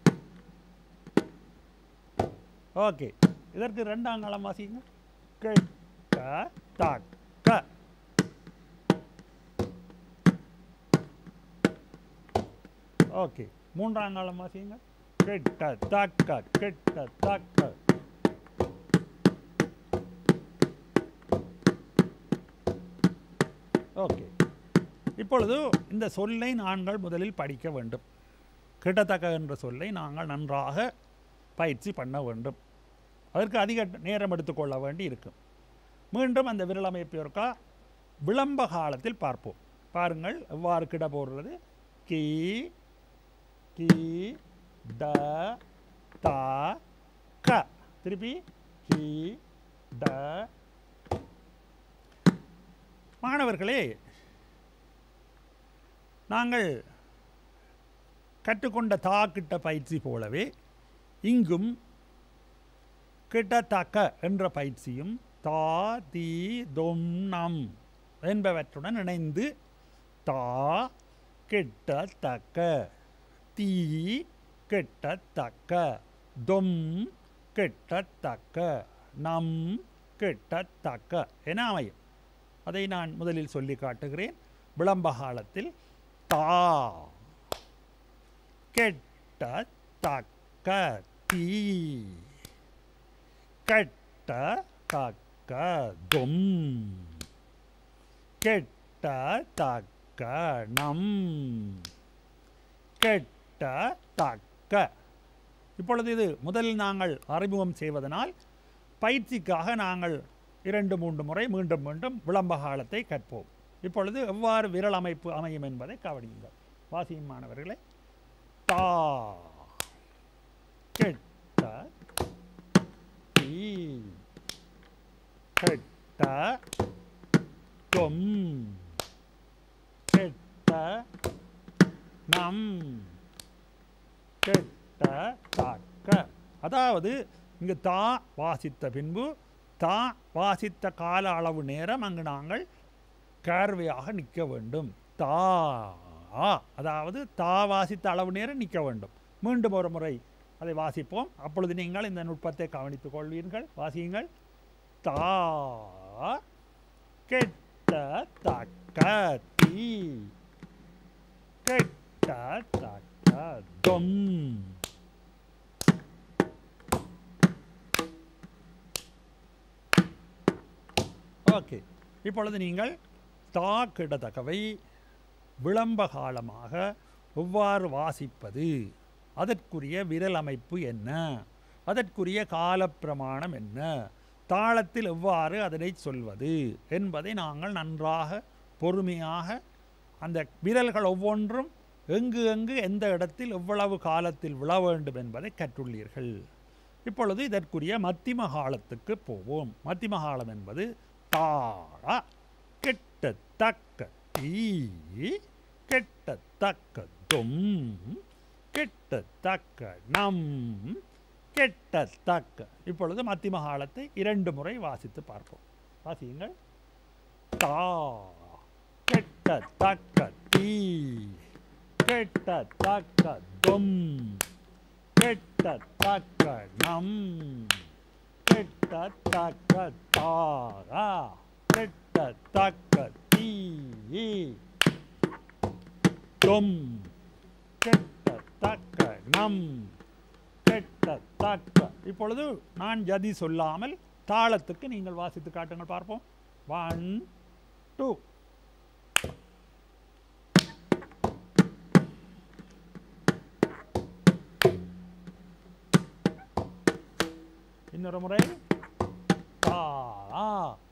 ஓகே இதற்கு ரெண்டாம் காலம் வாசிங்க கிட்ட தக்க ஓகே மூன்றாம் காலம் வாசிங்க கிட்ட தக்க கிட்ட தக்க ஓகே இப்பொழுது இந்த சொல்லை நாங்கள் முதலில் படிக்க வேண்டும் கிட்டத்தக்க என்ற சொல்லை நாங்கள் நன்றாக பயிற்சி பண்ண வேண்டும் அதற்கு அதிக நேரம் எடுத்துக்கொள்ள வேண்டி இருக்கும் மீண்டும் அந்த விரல் அமைப்பு இருக்கா விளம்ப காலத்தில் பார்ப்போம் பாருங்கள் எவ்வாறு கிட போடுறது கி கி ட த க திருப்பி கி ட மாணவர்களே நாங்கள் கற்றுக்கொண்ட தா கிட்ட பயிற்சி போலவே இங்கும் கிட்டத்தக்க என்ற பயிற்சியும் தா தி தொம் நம் என்பவற்றுடன் இணைந்து தா கிட்டத்தக்க தீ கிட்டத்தக்க தொம் கிட்டத்தக்க நம் கிட்டத்தக்க என அமையும் அதை நான் முதலில் சொல்லி காட்டுகிறேன் விளம்ப காலத்தில் தா கெட்டத்தக்க தீ கெட்ட தக்க தொம் கெட்ட தக்க நம் கெட்ட தக்க இப்பொழுது இது முதலில் நாங்கள் அறிமுகம் செய்வதனால் பயிற்சிக்காக நாங்கள் இரண்டு மூன்று முறை மீண்டும் மீண்டும் விளம்ப காலத்தை கற்போம் இப்பொழுது எவ்வாறு விரல் அமைப்பு அமையும் என்பதை கவனியுங்கள் வாசியும் மாணவர்களே தா கெட்ட தீ கெட்ட தொம் கெட்ட நம் கெட்ட தாக்க அதாவது இங்கு தா வாசித்த பின்பு தா வாசித்த கால அளவு நேரம் அங்கு நாங்கள் கேர்வையாக நிற்க வேண்டும் தா அதாவது தா வாசித்த அளவு நேரம் நிற்க வேண்டும் மீண்டும் ஒரு முறை அதை வாசிப்போம் அப்பொழுது நீங்கள் இந்த நுட்பத்தை கவனித்துக் கொள்வீர்கள் வாசியுங்கள் தா கெட்ட தக்க தீ கெட்ட தக்க தொம் ஓகே இப்பொழுது நீங்கள் தா கிடத்தக்கவை விளம்ப காலமாக எவ்வாறு வாசிப்பது அதற்குரிய விரல் அமைப்பு என்ன அதற்குரிய காலப்பிரமாணம் என்ன தாளத்தில் எவ்வாறு அதனை சொல்வது என்பதை நாங்கள் நன்றாக பொறுமையாக அந்த விரல்கள் ஒவ்வொன்றும் எங்கு எங்கு எந்த இடத்தில் எவ்வளவு காலத்தில் விழ வேண்டும் என்பதை கற்றுள்ளீர்கள் இப்பொழுது இதற்குரிய மத்திம காலத்துக்கு போவோம் மத்திம காலம் என்பது தாழ கெட்டத்தக்க தீ கெட்டத்தக்க தொம் கெட்டத்தக்க நம் கெட்டத்தக்க இப்பொழுது மத்திம காலத்தை இரண்டு முறை வாசித்து பார்ப்போம் வாசியுங்கள் தா கெட்டத்தக்க தீ கெட்டத்தக்க தொம் கெட்டத்தக்க நம் கெட்டத்தக்க தாரா கெட்டத்தக்க தீ தொம் கெட்டத்தக்க நம் கெட்டத்தக்க இப்பொழுது நான் ஜதி சொல்லாமல் தாளத்துக்கு நீங்கள் வாசித்து காட்டுங்கள் பார்ப்போம் ஒன் டூ இன்னொரு முறை தாளா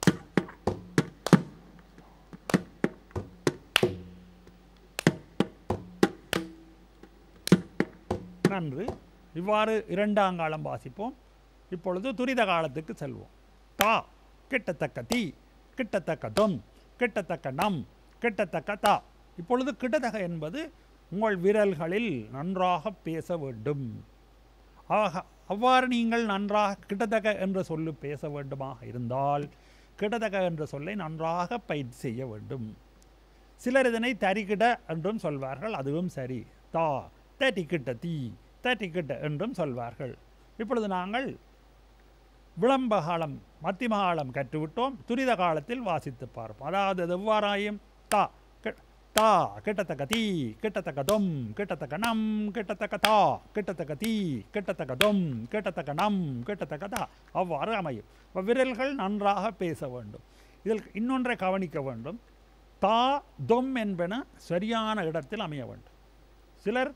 நன்று இவ்வாறு இரண்டாம் காலம் வாசிப்போம் இப்பொழுது துரித காலத்துக்கு செல்வோம் தா கிட்டத்தக்க தீ கிட்டத்தக்க தொம் கிட்டத்தக்க நம் கிட்டத்தக்க தா இப்பொழுது கிட்டத்தக்க என்பது உங்கள் விரல்களில் நன்றாக பேச வேண்டும் ஆக அவ்வாறு நீங்கள் நன்றாக கிட்டத்தக்க என்ற சொல்லு பேச வேண்டுமாக இருந்தால் கிட்டத்தக்க என்ற சொல்லை நன்றாக பயிற்சி செய்ய வேண்டும் சிலர் இதனை தரிக்கிட என்றும் சொல்வார்கள் அதுவும் சரி தா தட்டிக்கிட்ட தீ தட்டிக்கிட்ட என்றும் சொல்வார்கள் இப்பொழுது நாங்கள் விளம்ப காலம் மத்திம காலம் கற்றுவிட்டோம் துரித காலத்தில் வாசித்து பார்ப்போம் அதாவது அது எவ்வாறாயும் தா கி- தா கிட்டத்தக்க தீ கிட்டத்தக்க தொம் கிட்டத்தக்க நம் கிட்டத்தக்க தா கிட்டத்தக்க தீ கிட்டத்தக்க தொம் கிட்டத்தக்க நம் கிட்டத்தக்க தா அவ்வாறு அமையும் அப்ப விரல்கள் நன்றாக பேச வேண்டும் இதில் இன்னொன்றை கவனிக்க வேண்டும் தா தொம் என்பன சரியான இடத்தில் அமைய வேண்டும் சிலர்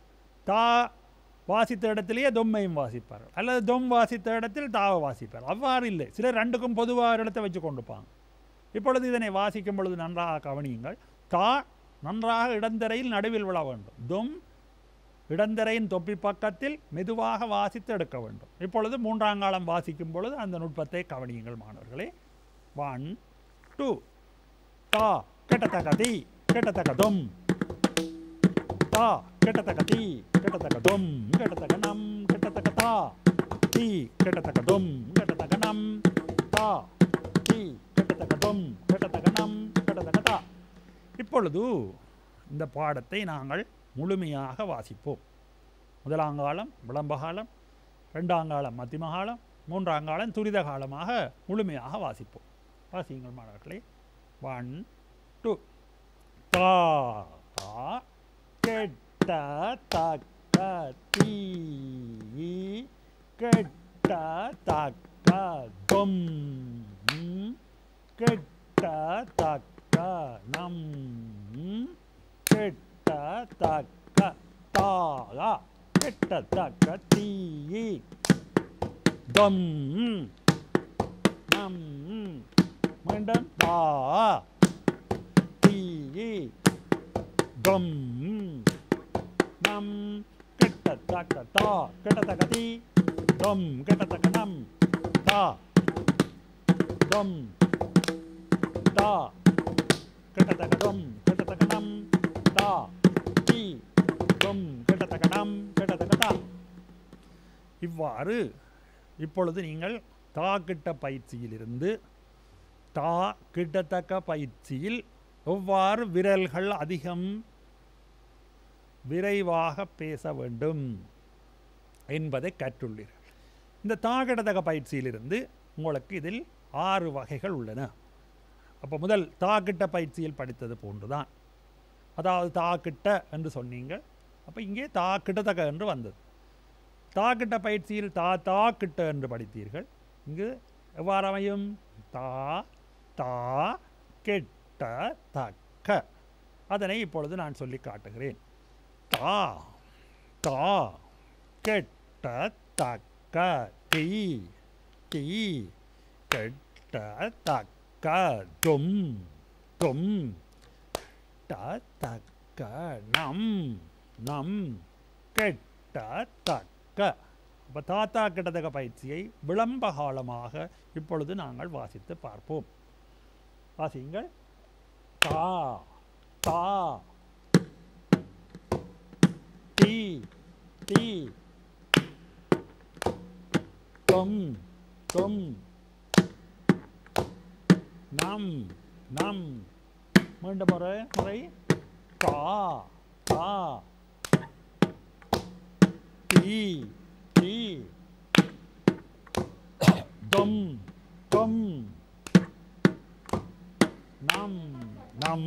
தா வாசித்த இடத்திலேயே தொம்மையும் வாசிப்பார் அல்லது தொம் வாசித்த இடத்தில் தாவை வாசிப்பார் அவ்வாறு இல்லை சிலர் ரெண்டுக்கும் பொதுவாக ஒரு இடத்தை வச்சு கொண்டுப்பாங்க இப்பொழுது இதனை வாசிக்கும் பொழுது நன்றாக கவனியுங்கள் தா நன்றாக இடந்தரையில் நடுவில் விழ வேண்டும் தொம் இடந்தரையின் தொப்பி பக்கத்தில் மெதுவாக வாசித்து எடுக்க வேண்டும் இப்பொழுது மூன்றாங்காலம் வாசிக்கும் பொழுது அந்த நுட்பத்தை கவனியுங்கள் மாணவர்களே ஒன் டூ தா கெட்டத்தக்க தி கெட்டத்தக்க தொம் தா கெட்டத்தக்க தி கெட்டத்தக்க தொம் கெட்டத்தக்க நம் கெட்டத்தக்க தா தி கெட்டத்தக்க தொம் கெட்டத்தக்க நம் தா தி கெட்டத்தக்க தொம் கெட்டத்தக்க நம் கெட்டத்தக்க தா இப்பொழுது இந்த பாடத்தை நாங்கள் முழுமையாக வாசிப்போம் முதலாங்காலம் விளம்பகாலம் ரெண்டாங்காலம் மத்திமகாலம் மூன்றாங்காலம் துரித காலமாக முழுமையாக வாசிப்போம் வாசியுங்கள் மாணவர்களே ஒன் டூ தா தா கெட்ட தக்க தீ கெட்ட தக்க தொம் கெட்ட தக்க நம் கெட்ட தக்க தாகா கெட்ட தக்க தீ தொம் நம் மீண்டும் தா தீ கம் நம் கிட்டத்தக்க தா கிட்டத்தக்க தீ கம் கிட்டத்தக்க நம் தா கம் தா கிட்டத்தக்க கம் கிட்டத்தக்க நம் தா தீ கம் கிட்டத்தக்க நம் கிட்டத்தக்க தா இவ்வாறு இப்பொழுது நீங்கள் தா கிட்ட பயிற்சியிலிருந்து தா கிட்டத்தக்க பயிற்சியில் எவ்வாறு விரல்கள் அதிகம் விரைவாக பேச வேண்டும் என்பதை கற்றுள்ளீர்கள் இந்த தாகிடதக பயிற்சியிலிருந்து உங்களுக்கு இதில் ஆறு வகைகள் உள்ளன அப்போ முதல் தாக்கிட்ட பயிற்சியில் படித்தது போன்றுதான் அதாவது தாக்கிட்ட என்று சொன்னீங்க அப்போ இங்கே தாக்கிட்டதக என்று வந்தது தாக்கிட்ட பயிற்சியில் தா தாக்கிட்ட என்று படித்தீர்கள் இங்கு எவ்வாறு அமையும் தா தா கெட்ட தக்க அதனை இப்பொழுது நான் சொல்லி காட்டுகிறேன் தா தா கெட்ட தக்க தீ தீ கெட்ட தக்க தும் தும் ட தக்க நம் நம் கெட்ட தக்க அப்போ தாத்தா கிட்டத்தக்க பயிற்சியை விளம்ப காலமாக இப்பொழுது நாங்கள் வாசித்து பார்ப்போம் வாசியுங்கள் தா தா தி தி தொம் தொம் நம் நம் மீண்டும் முறை முறை தா தா தி தி தொம் தொம் நம் நம்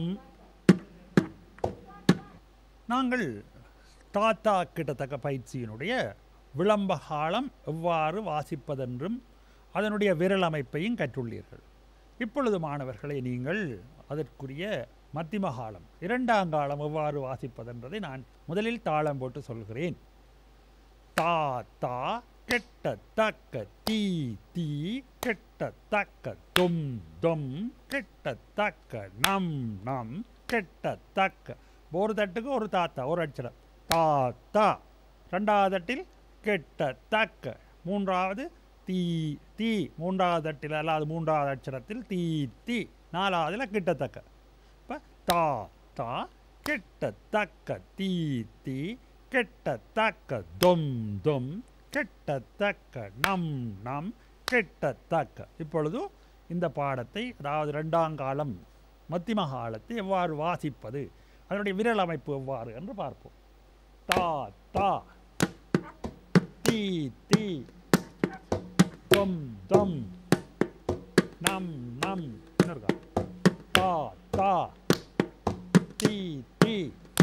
நாங்கள் தாத்தா கிட்டத்தக்க பயிற்சியினுடைய விளம்ப காலம் எவ்வாறு வாசிப்பதென்றும் அதனுடைய விரல் அமைப்பையும் கற்றுள்ளீர்கள் இப்பொழுது மாணவர்களை நீங்கள் அதற்குரிய மத்திம காலம் இரண்டாம் காலம் எவ்வாறு வாசிப்பதென்றதை நான் முதலில் தாளம் போட்டு சொல்கிறேன் தா தா கெட்ட தக்க தீ தீ கெட்ட தக்க தொம் தொம் கெட்ட தக்க நம் நம் கெட்ட தக்க ஒரு தட்டுக்கு ஒரு தாத்தா ஒரு அட்சரம் தாத்தா ரெண்டாவது தட்டில் கெட்ட தக்க மூன்றாவது தீ தீ மூன்றாவது தட்டில் அல்லாது மூன்றாவது அட்சரத்தில் தீ தீ நாலாவதுல கிட்டத்தக்க இப்போ தா தா கெட்டத்தக்க தீ தீ கெட்டத்தக்க தொம் தொம் கெட்டத்தக்க நம் நம் கெட்டத்தக்க இப்பொழுது இந்த பாடத்தை அதாவது ரெண்டாம் காலம் மத்திம காலத்தை எவ்வாறு வாசிப்பது அதனுடைய விரல் அமைப்பு எவ்வாறு என்று பார்ப்போம் தா தா தீ தீ தொம் தொம் நம் நம் இன்னொருக்கா தா தா தீ தீ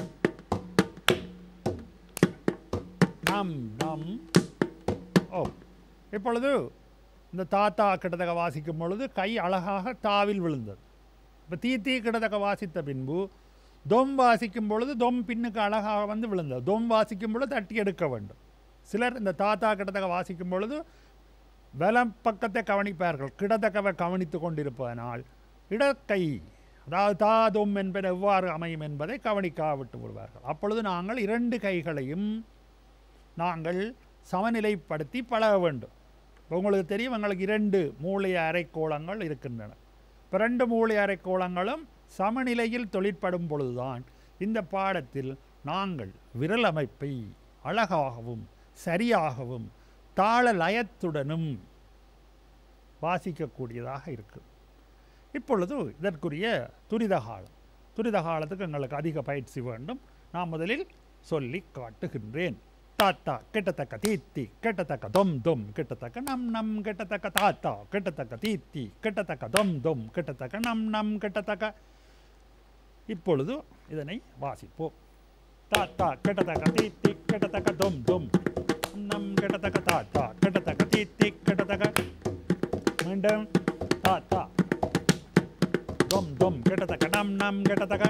நம் நம் ஓ இப்பொழுது இந்த தாத்தா கிட்டத்தக்க வாசிக்கும் பொழுது கை அழகாக தாவில் விழுந்தது இப்போ தீ தீ கிட்டத்தக்க வாசித்த பின்பு தொம் வாசிக்கும் பொழுது தொம் பின்னுக்கு அழகாக வந்து விழுந்தது தொம் வாசிக்கும் பொழுது தட்டி எடுக்க வேண்டும் சிலர் இந்த தாத்தா கிட்டத்தக்க வாசிக்கும் பொழுது வலம் பக்கத்தை கவனிப்பார்கள் கிடத்தக்கவை கவனித்து கொண்டிருப்பதனால் இடக்கை அதாவது தா தொம் என்பது எவ்வாறு அமையும் என்பதை கவனிக்கா விட்டு விடுவார்கள் அப்பொழுது நாங்கள் இரண்டு கைகளையும் நாங்கள் சமநிலைப்படுத்தி பழக வேண்டும் இப்போ உங்களுக்கு தெரியும் எங்களுக்கு இரண்டு மூளை அரைக்கோளங்கள் இருக்கின்றன இப்போ ரெண்டு மூளை அரைக்கோளங்களும் சமநிலையில் தொழிற்படும் பொழுதுதான் இந்த பாடத்தில் நாங்கள் விரல் அமைப்பை அழகாகவும் சரியாகவும் தாள லயத்துடனும் வாசிக்கக்கூடியதாக இருக்குது இப்பொழுது இதற்குரிய துரித காலம் துரித காலத்துக்கு எங்களுக்கு அதிக பயிற்சி வேண்டும் நான் முதலில் சொல்லி காட்டுகின்றேன் தாத்தா கிட்டத்தக்க தீத்தி கிட்டத்தக்க தொம் தொம் கிட்டத்தக்க நம் நம் கிட்டத்தக்க தாத்தா கிட்டத்தக்க தீத்தி கிட்டத்தக்க தொம் தொம் கிட்டத்தக்க நம் நம் கிட்டத்தக்க இப்பொழுது இதனை வாசிப்போம் தாத்தா கிட்டத்தக்க தீத்தி கிட்டத்தக்க தொம் தொம் நம் கிட்டத்தக்க தாத்தா கிட்டத்தக்க தீத்தி கிட்டத்தக்க மீண்டும் தாத்தா தொம் தொம் கிட்டத்தக்க நம் நம் கிட்டத்தக்க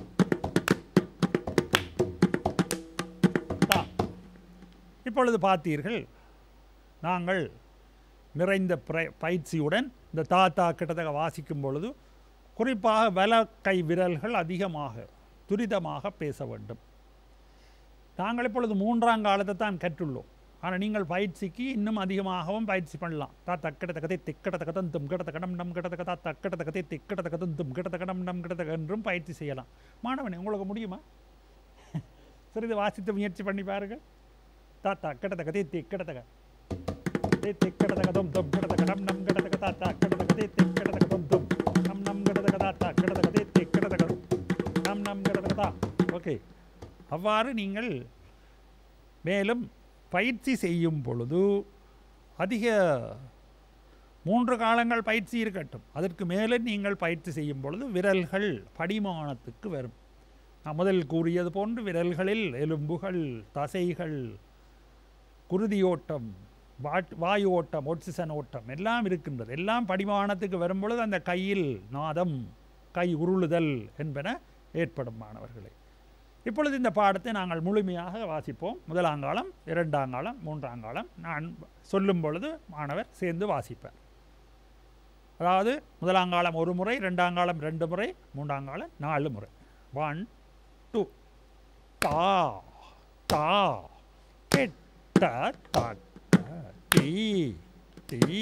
தா இப்பொழுது பார்த்தீர்கள் நாங்கள் நிறைந்த பிர- பயிற்சியுடன் இந்த தாத்தா கிட்டத்தக்க வாசிக்கும் பொழுது குறிப்பாக வலக்கை விரல்கள் அதிகமாக துரிதமாக பேச வேண்டும் நாங்கள் இப்பொழுது மூன்றாம் காலத்தை தான் கற்றுள்ளோம் ஆனால் நீங்கள் பயிற்சிக்கு இன்னும் அதிகமாகவும் பயிற்சி பண்ணலாம் தாத்தா கிட்டத்தக்கதை திக்கடத்தக்க தந்தும் கிடத்தக்க நம் நம் கிடத்தக்க தாத்தா கிட்டத்தக்கதை திக்கடத்தக்க தந்தும் கிடத்தக்க நம் நம் கிடத்தக்க என்றும் பயிற்சி செய்யலாம் மாணவனே உங்களுக்கு முடியுமா சிறிது வாசித்து முயற்சி பண்ணி பாருங்கள் தாத்தா கிடத்தக்க தீத்தி கிடத்தக்க தீத்தி கிடத்தக்க தும் தும் கிடத்தக்க நம் நம் கிடத்தக்க தாத்தா கிடத்தக்க தீத்தி கிடத்தக்க தும் தும் நம் நம் கிடத்தக்க தாத்தா கிடத்தக்க தீத்தி கிடத்தக்க நம் நம் கிடத்தக்க தா ஓகே அவ்வாறு நீங்கள் மேலும் பயிற்சி செய்யும் பொழுது அதிக மூன்று காலங்கள் பயிற்சி இருக்கட்டும் அதற்கு மேலே நீங்கள் பயிற்சி செய்யும் பொழுது விரல்கள் படிமானத்துக்கு வரும் நான் முதலில் கூறியது போன்று விரல்களில் எலும்புகள் தசைகள் குருதியோட்டம் வாட் வாயு ஓட்டம் ஒட்சிசன் ஓட்டம் எல்லாம் இருக்கின்றது எல்லாம் படிமானத்துக்கு வரும்பொழுது அந்த கையில் நாதம் கை உருளுதல் என்பன ஏற்படும் மாணவர்களே இப்பொழுது இந்த பாடத்தை நாங்கள் முழுமையாக வாசிப்போம் முதலாங்காலம் இரண்டாங்காலம் மூன்றாங்காலம் நான் சொல்லும் பொழுது மாணவர் சேர்ந்து வாசிப்பார் அதாவது முதலாங்காலம் ஒரு முறை ரெண்டாங்காலம் ரெண்டு முறை மூன்றாங்காலம் நாலு முறை ஒன் டூ தா தா கெட்ட தக்க தீ தீ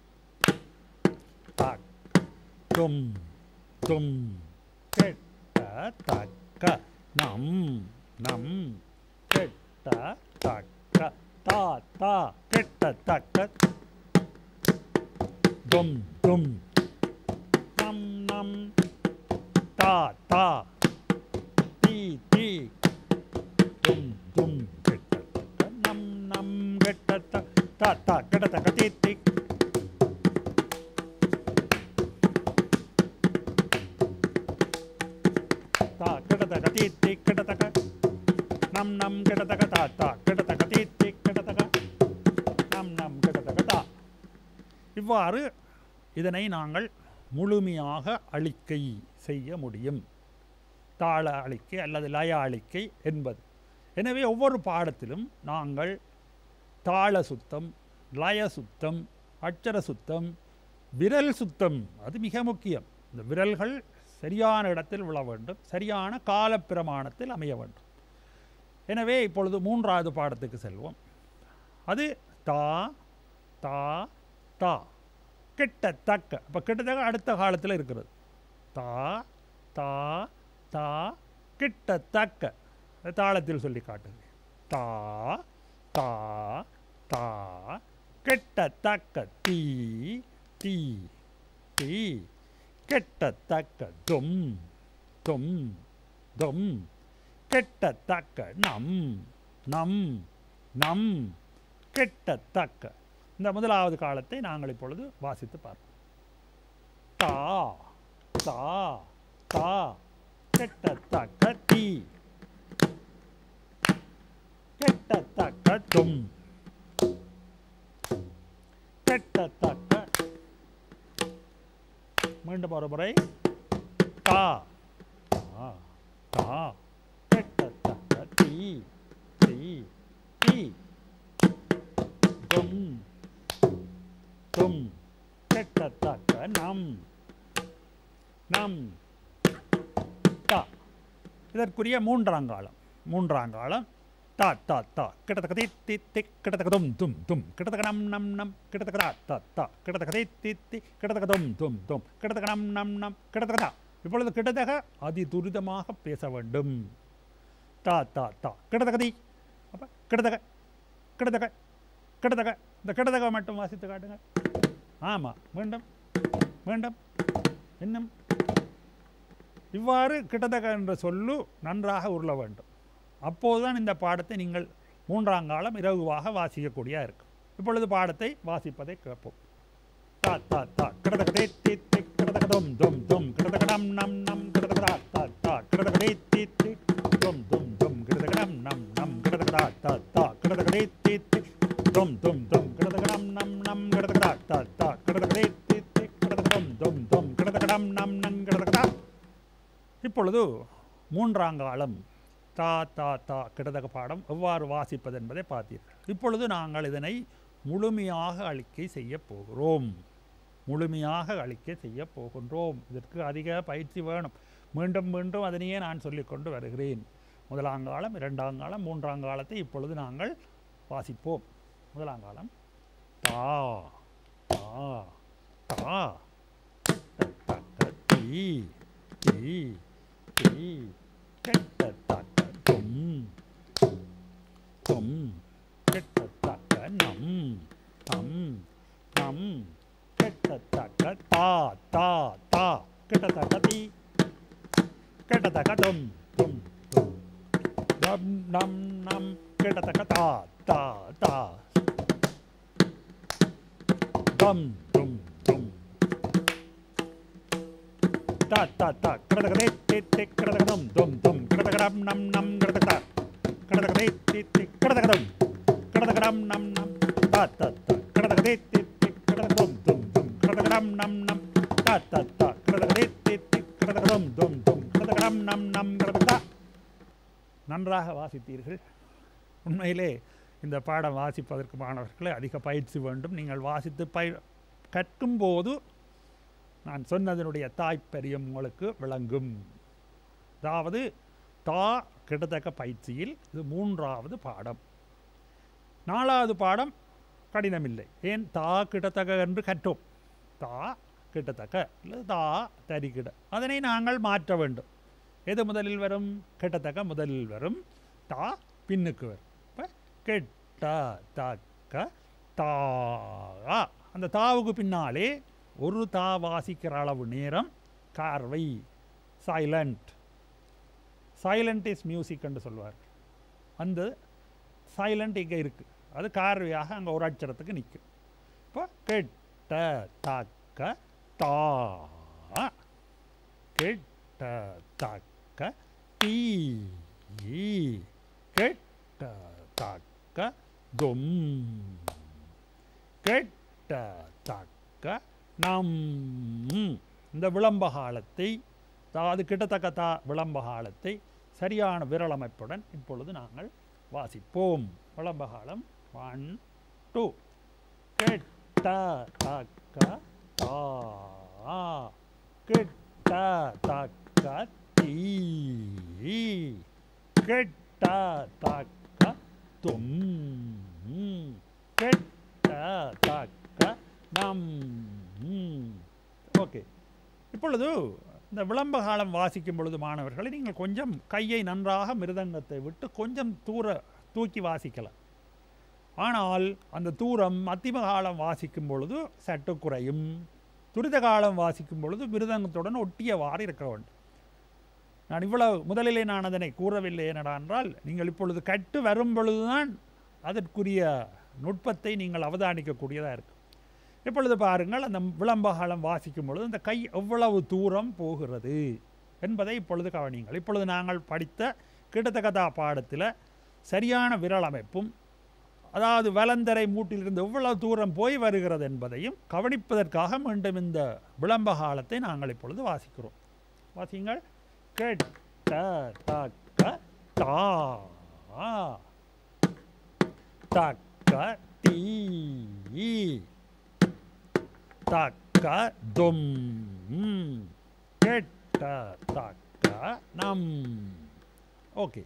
தக் தும் தும் கெட்ட தக்க நம் நம் கெட்ட தக்க தா தா கெட்ட தக்க தும் தும் நம் நம் தா தா தீ தீ தும் தும் கெட்ட தக்க நம் நம் கெட்ட த தா தா கெட்ட தக்க தீ தீ தா கெட்ட தக்க தீ தீ கெட்ட தக்க நம் நம் கெட்ட தக்க தா தா கெட்ட தக்க தீ தீ கெட்ட தக்க நம் நம் கெட்ட தக்க தா இவ்வாறு இதனை நாங்கள் முழுமையாக அழிக்கை செய்ய முடியும் தாள அழிக்கை அல்லது லய அழிக்கை என்பது எனவே ஒவ்வொரு பாடத்திலும் நாங்கள் தாள சுத்தம் லய சுத்தம் அட்சர சுத்தம் விரல் சுத்தம் அது மிக முக்கியம் இந்த விரல்கள் சரியான இடத்தில் விழ வேண்டும் சரியான காலப்பிரமாணத்தில் அமைய வேண்டும் எனவே இப்பொழுது மூன்றாவது பாடத்துக்கு செல்வோம் அது தா தா தா கிட்டத்தக்க அப்போ கிட்டத்தக்க அடுத்த காலத்தில் இருக்கிறது தா தா தா கிட்டத்தக்க அது தாளத்தில் சொல்லி காட்டுங்க தா தா தா கிட்டத்தக்க தீ தீ தீ கிட்டத்தக்க தும் தும் தும் கிட்டத்தக்க நம் நம் நம் கிட்டத்தக்க இந்த முதலாவது காலத்தை நாங்கள் இப்பொழுது வாசித்து பார்ப்போம் தா தா தா கிட்டத்தக்க தீ கிட்டத்தக்க தும் கிட்டத்தக்க மீண்டும் ஒரு முறை தா தா தா கிட்டத்தக்க தி தி தி தும் தும் கிட்டத்தக்க நம் நம் தா இதற்குரிய மூன்றாங்காலம் மூன்றாங்காலம் தா தா தா கிட்டத்தக்க தி தி தி கிட்டத்தக்க தும் தும் தும் கிட்டத்தக்க நம் நம் நம் கிட்டத்தக்க தா தா தா கிட்டத்தக்க தி தி தி கிட்டத்தக்க தும் தும் தும் கிட்டத்தக்க நம் நம் நம் கிட்டத்தக்க தா இப்பொழுது கிட்டத்தக்க அதி துரிதமாக பேச வேண்டும் தா தா தா கிட்டத்தக்க தி அப்போ கிட்டத்தக்க கிட்டத்தக்க கிட்டத்தக்க இந்த கிட்டத்தக்க மட்டும் வாசித்து காட்டுங்க ஆமாம் மீண்டும் மீண்டும் இன்னும் இவ்வாறு கிட்டத்தக்க என்ற சொல்லு நன்றாக உருள வேண்டும் அப்போதுதான் இந்த பாடத்தை நீங்கள் மூன்றாம் காலம் இலகுவாக வாசிக்கக்கூடிய இருக்கும் இப்பொழுது பாடத்தை வாசிப்பதை கேட்போம் தா தா தா கிடதக தே தி தி கிடதக தொம் தொம் தொம் கிடதக நம் நம் நம் கிடதக தா தா தா கிடதக தே தி தி தொம் தொம் தொம் கிடதக நம் நம் நம் கிடதக தா தா தா கிடதக தே தி தி தொம் தொம் தொம் கிடதக நம் நம் நம் கிடதக தா தா தா கிடதக தே தி தி கிடதக தொம் தொம் தொம் கிடதக நம் நம் நம் கிடதக தா இப்பொழுது மூன்றாங்காலம் தா தா தா கிடதக பாடம் எவ்வாறு வாசிப்பது என்பதை பார்த்தீர்கள் இப்பொழுது நாங்கள் இதனை முழுமையாக அளிக்கை செய்ய போகிறோம் முழுமையாக அளிக்கை செய்ய போகின்றோம் இதற்கு அதிக பயிற்சி வேணும் மீண்டும் மீண்டும் அதனையே நான் சொல்லிக்கொண்டு வருகிறேன் முதலாங்காலம் இரண்டாங்காலம் மூன்றாங்காலத்தை இப்பொழுது நாங்கள் வாசிப்போம் முதலாங்காலம் தா தா தா த, த, த, தி தி தி கெட்ட தக்க தும் தும் கெட்ட தக்க நம் நம் நம் கெட்ட தக்க தா தா தா கெட்ட தக்க தி கெட்ட தக்க தும் தும் தும் நம் நம் நம் கெட்ட தக்க தா தா தா டம் டும் டும் ta ta ta கடதக தே தே தே கடதக தம் தம் தம் கடதக டம் நம் நம் கடதக தா கடதக தே தே தே கடதக தம் கடதக டம் நம் நம் ta ta ta கடதக தே தே தே கடதக தம் தம் தம் கடதக டம் நம் நம் ta ta ta கடதக தே தே தே கடதக தம் தம் தம் கடதக டம் நம் நம் கடதக தா நன்றாக வாசித்தீர்கள் உண்மையிலே இந்த பாடம் வாசிப்பதற்கு மாணவர்களே அதிக பயிற்சி வேண்டும் நீங்கள் வாசித்து பய கற்கும்போது நான் சொன்னதனுடைய தாய்ப்பரியம் உங்களுக்கு விளங்கும் அதாவது தா கிட்டத்தக்க பயிற்சியில் இது மூன்றாவது பாடம் நாலாவது பாடம் கடினமில்லை ஏன் தா கிட்டத்தக்க என்று கற்றோம் தா கிட்டத்தக்க இல்லை தா தரிகிட அதனை நாங்கள் மாற்ற வேண்டும் எது முதலில் வரும் கிட்டத்தக்க முதலில் வரும் தா பின்னுக்கு வரும் இப்போ கெட்ட தக்க தா அந்த தாவுக்கு பின்னாலே ஒரு தா வாசிக்கிற அளவு நேரம் கார்வை சைலண்ட் சைலண்ட் இஸ் மியூசிக் என்று சொல்வார் அந்த சைலண்ட் இங்கே இருக்குது அது கார்வையாக அங்கே ஒரு அட்சரத்துக்கு நிற்கும் இப்போ கெட்ட தக்க தா கெட்ட தக்க தீ கெட்ட தக்க தும் கெட்ட தக்க நம் இந்த விளம்ப காலத்தை அதாவது கிட்டத்தக்க தா விளம்ப காலத்தை சரியான விரலமைப்புடன் இப்பொழுது நாங்கள் வாசிப்போம் விளம்ப காலம் ஒன் டூ கெட்ட தக்க தா கெட்ட தக்க தீ கெட்ட தக்க தும் கெட்ட தக்க நம் ஓகே இப்பொழுது இந்த விளம்ப காலம் வாசிக்கும் பொழுது மாணவர்களை நீங்கள் கொஞ்சம் கையை நன்றாக மிருதங்கத்தை விட்டு கொஞ்சம் தூர தூக்கி வாசிக்கலாம் ஆனால் அந்த தூரம் மத்திம காலம் வாசிக்கும் பொழுது சற்று குறையும் துரித காலம் வாசிக்கும் பொழுது மிருதங்கத்துடன் ஒட்டியவாறு இருக்க வேண்டும் நான் இவ்வளவு முதலிலே நான் அதனை கூறவில்லை என்னடா என்றால் நீங்கள் இப்பொழுது கட்டு வரும் பொழுதுதான் அதற்குரிய நுட்பத்தை நீங்கள் அவதானிக்கக்கூடியதாக இருக்கும் இப்பொழுது பாருங்கள் அந்த விளம்ப காலம் வாசிக்கும் பொழுது அந்த கை எவ்வளவு தூரம் போகிறது என்பதை இப்பொழுது கவனியுங்கள் இப்பொழுது நாங்கள் படித்த கிட்டத்தக்கதா பாடத்தில் சரியான விரல் அமைப்பும் அதாவது வலந்தரை மூட்டிலிருந்து எவ்வளவு தூரம் போய் வருகிறது என்பதையும் கவனிப்பதற்காக மீண்டும் இந்த விளம்ப காலத்தை நாங்கள் இப்பொழுது வாசிக்கிறோம் வாசியுங்கள் கெட்ட கெட்ட தக்க தா தக்க தீ தக்க தும் கெட்ட தக்க நம் ஓகே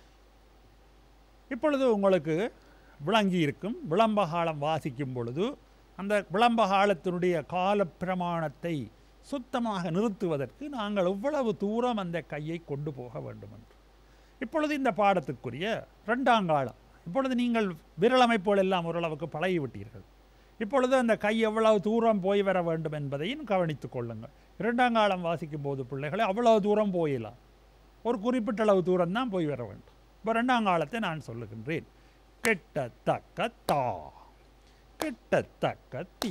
இப்பொழுது உங்களுக்கு விளங்கி இருக்கும் விளம்பகாலம் வாசிக்கும் பொழுது அந்த விளம்பகாலத்தினுடைய கால பிரமாணத்தை சுத்தமாக நிறுத்துவதற்கு நாங்கள் எவ்வளவு தூரம் அந்த கையை கொண்டு போக வேண்டும் என்று இப்பொழுது இந்த பாடத்துக்குரிய ரெண்டாம் காலம் இப்பொழுது நீங்கள் விரலமைப்புகள் எல்லாம் ஓரளவுக்கு பழகிவிட்டீர்கள் இப்பொழுது அந்த கை எவ்வளவு தூரம் போய் வர வேண்டும் என்பதையும் கவனித்துக் கொள்ளுங்கள் இரண்டாம் காலம் வாசிக்கும் போது பிள்ளைகளை அவ்வளவு தூரம் போயிடலாம் ஒரு குறிப்பிட்ட அளவு தூரம் தான் போய் வர வேண்டும் இப்போ ரெண்டாம் காலத்தை நான் சொல்லுகின்றேன் கெட்டத்தக்க தா கெட்டத்தக்க தீ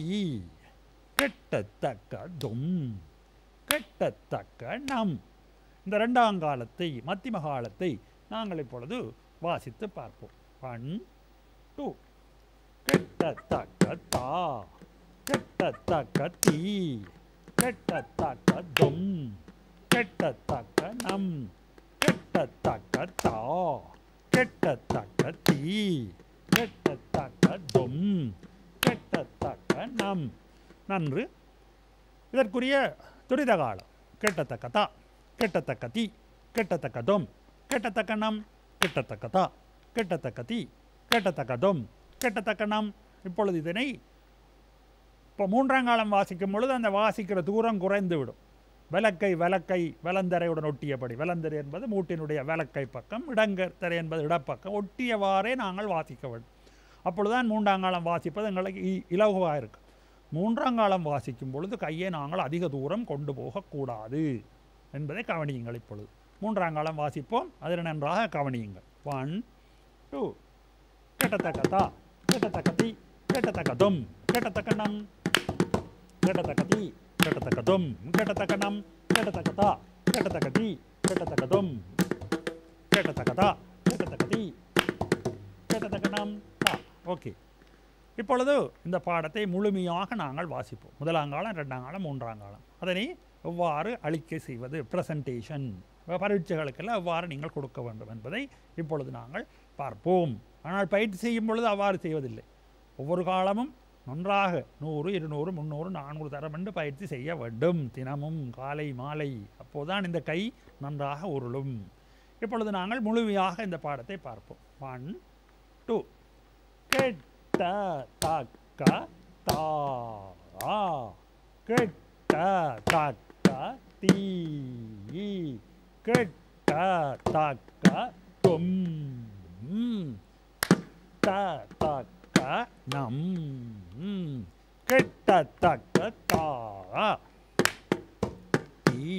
கெட்டத்தக்க தும் கெட்டத்தக்க நம் இந்த ரெண்டாம் காலத்தை மத்திம காலத்தை நாங்கள் இப்பொழுது வாசித்து பார்ப்போம் ஒன் டூ கெட்டத்தக்க தா கெட்டத்தக்க தீ கெட்டத்தக்க தும் கெட்டத்தக்க நம் கெட்டத்தக்க தா கெட்டத்தக்க தீ கெட்டத்தக்க தும் கெட்டத்தக்க நம் நன்று இதற்குரிய துரித காலம் கெட்டத்தக்க தா கெட்டத்தக்க தீ கெட்டத்தக்க தொம் கெட்டத்தக்க நம் கெட்டத்தக்க தா கெட்டத்தக்க தீ கெட்டத்தக்க தொம் கெட்டத்தக்க நம் இப்பொழுது இதனை இப்போ மூன்றாம் காலம் வாசிக்கும் பொழுது அந்த வாசிக்கிற தூரம் குறைந்து விடும் விளக்கை விளக்கை வலந்தரையுடன் ஒட்டியபடி வலந்தரை என்பது மூட்டினுடைய விளக்கை பக்கம் இடங்கத்தரை என்பது இடப்பக்கம் ஒட்டியவாறே நாங்கள் வாசிக்க வேண்டும் அப்பொழுதுதான் மூன்றாம் காலம் வாசிப்பது எங்களுக்கு இ- இலகுவாக இருக்கும் மூன்றாம் காலம் வாசிக்கும் பொழுது கையை நாங்கள் அதிக தூரம் கொண்டு போகக்கூடாது என்பதை கவனியுங்கள் இப்பொழுது மூன்றாம் காலம் வாசிப்போம் அதில் நன்றாக கவனியுங்கள் ஒன் டூ கெட்டத்தக்க தா கெட்டத்தக்க தி கெட்டத்தக்க தும் கெட்டத்தக்க நம் கெட்டத்தக்க தி கெட்டத்தக்க தும் கெட்டத்தக்க நம் கெட்டத்தக்க தா கெட்டத்தக்க தி கெட்டத்தக்க தும் கெட்டத்தக்க தா கெட்டத்தக்க தி கெட்டத்தக்க நம் தா ஓகே இப்பொழுது இந்த பாடத்தை முழுமையாக நாங்கள் வாசிப்போம் முதலாம் காலம் ரெண்டாம் காலம் மூன்றாம் காலம் அதனை எவ்வாறு அளிக்கை செய்வது ப்ரெசன்டேஷன் பரீட்சைகளுக்கெல்லாம் எவ்வாறு நீங்கள் கொடுக்க வேண்டும் என்பதை இப்பொழுது நாங்கள் பார்ப்போம் ஆனால் பயிற்சி செய்யும் பொழுது அவ்வாறு செய்வதில்லை ஒவ்வொரு காலமும் நன்றாக நூறு இருநூறு முந்நூறு நானூறு தரம் என்று பயிற்சி செய்ய வேண்டும் தினமும் காலை மாலை அப்போதுதான் இந்த கை நன்றாக உருளும் இப்பொழுது நாங்கள் முழுமையாக இந்த பாடத்தை பார்ப்போம் ஒன் டூ கெட்ட தக்க தா கெட்ட தக்க தீ கெட்ட தக்க தும் த தக்க நம் கெட்ட தக்க தா தீ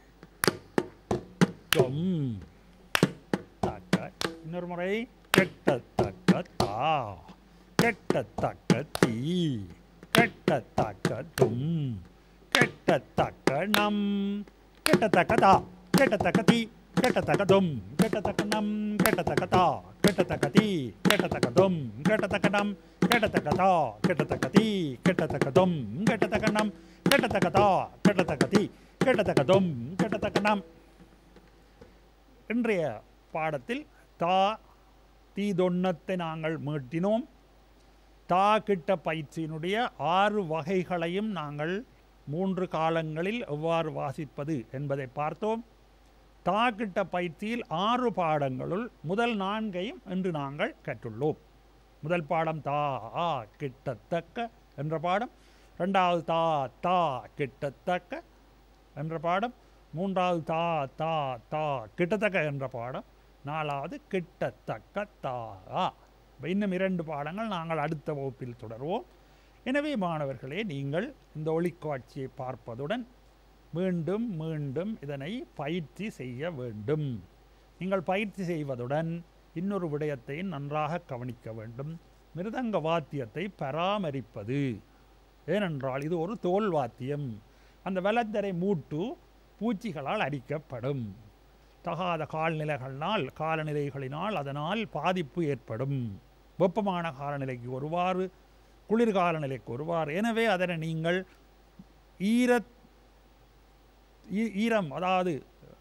தும் தக்க இன்னொரு முறை கெட்டத்தக்க தா கெட்டத்தக்க தீ கெட்டத்தக்க தும் கெட்டத்தக்க நம் கெட்டத்தக்க தா கெட்டத்தக்க தீ கெட்டத்தக்க தும் கெட்டத்தக்க நம் கெட்டத்தக்க தா கெட்டத்தக்க தீ கெட்டத்தக்க தும் கெட்டத்தக்க நம் கெட்டத்தக்க தா கெட்டத்தக்க தீ கெட்டத்தக்க தும் கெட்டத்தக்க நம் கெட்டத்தக்க தா கெட்டத்தக்க தீ கெட்டத்தக்க தும் கெட்டத்தக்க நம் இன்றைய பாடத்தில் தா தீதொன்னத்தை நாங்கள் மீட்டினோம் தா கிட்ட பயிற்சியினுடைய ஆறு வகைகளையும் நாங்கள் மூன்று காலங்களில் எவ்வாறு வாசிப்பது என்பதை பார்த்தோம் தா கிட்ட பயிற்சியில் ஆறு பாடங்களுள் முதல் நான்கையும் இன்று நாங்கள் கற்றுள்ளோம் முதல் பாடம் தா ஆ கிட்டத்தக்க என்ற பாடம் ரெண்டாவது தா தா கிட்டத்தக்க என்ற பாடம் மூன்றாவது தா தா தா கிட்டத்தக்க என்ற பாடம் நாலாவது கிட்டத்தக்க தா இப்ப இன்னும் இரண்டு பாடங்கள் நாங்கள் அடுத்த வகுப்பில் தொடர்வோம் எனவே மாணவர்களே நீங்கள் இந்த ஒளிக்காட்சியை பார்ப்பதுடன் மீண்டும் மீண்டும் இதனை பயிற்சி செய்ய வேண்டும் நீங்கள் பயிற்சி செய்வதுடன் இன்னொரு விடயத்தையும் நன்றாக கவனிக்க வேண்டும் மிருதங்க வாத்தியத்தை பராமரிப்பது ஏனென்றால் இது ஒரு தோல் வாத்தியம் அந்த வலத்தரை மூட்டு பூச்சிகளால் அரிக்கப்படும் தகாத கால்நிலைகளினால் காலநிலைகளினால் அதனால் பாதிப்பு ஏற்படும் வெப்பமான காலநிலைக்கு ஒருவாறு குளிர்கால நிலைக்கு ஒருவாறு எனவே அதனை நீங்கள் ஈர ஈ- ஈரம் அதாவது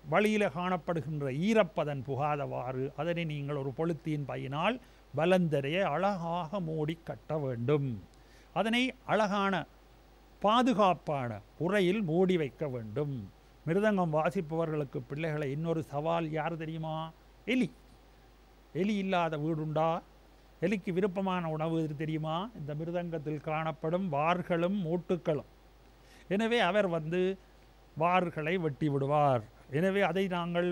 வழியில் காணப்படுகின்ற ஈரப்பதன் புகாதவாறு அதனை நீங்கள் ஒரு பொழுத்தின் பையினால் வலந்தரையை அழகாக மூடி கட்ட வேண்டும் அதனை அழகான பாதுகாப்பான உரையில் மூடி வைக்க வேண்டும் மிருதங்கம் வாசிப்பவர்களுக்கு பிள்ளைகளை இன்னொரு சவால் யார் தெரியுமா எலி எலி இல்லாத வீடுண்டா எலிக்கு விருப்பமான உணவு எது தெரியுமா இந்த மிருதங்கத்தில் காணப்படும் வார்களும் மூட்டுக்களும் எனவே அவர் வந்து வார்களை வெட்டி விடுவார் எனவே அதை நாங்கள்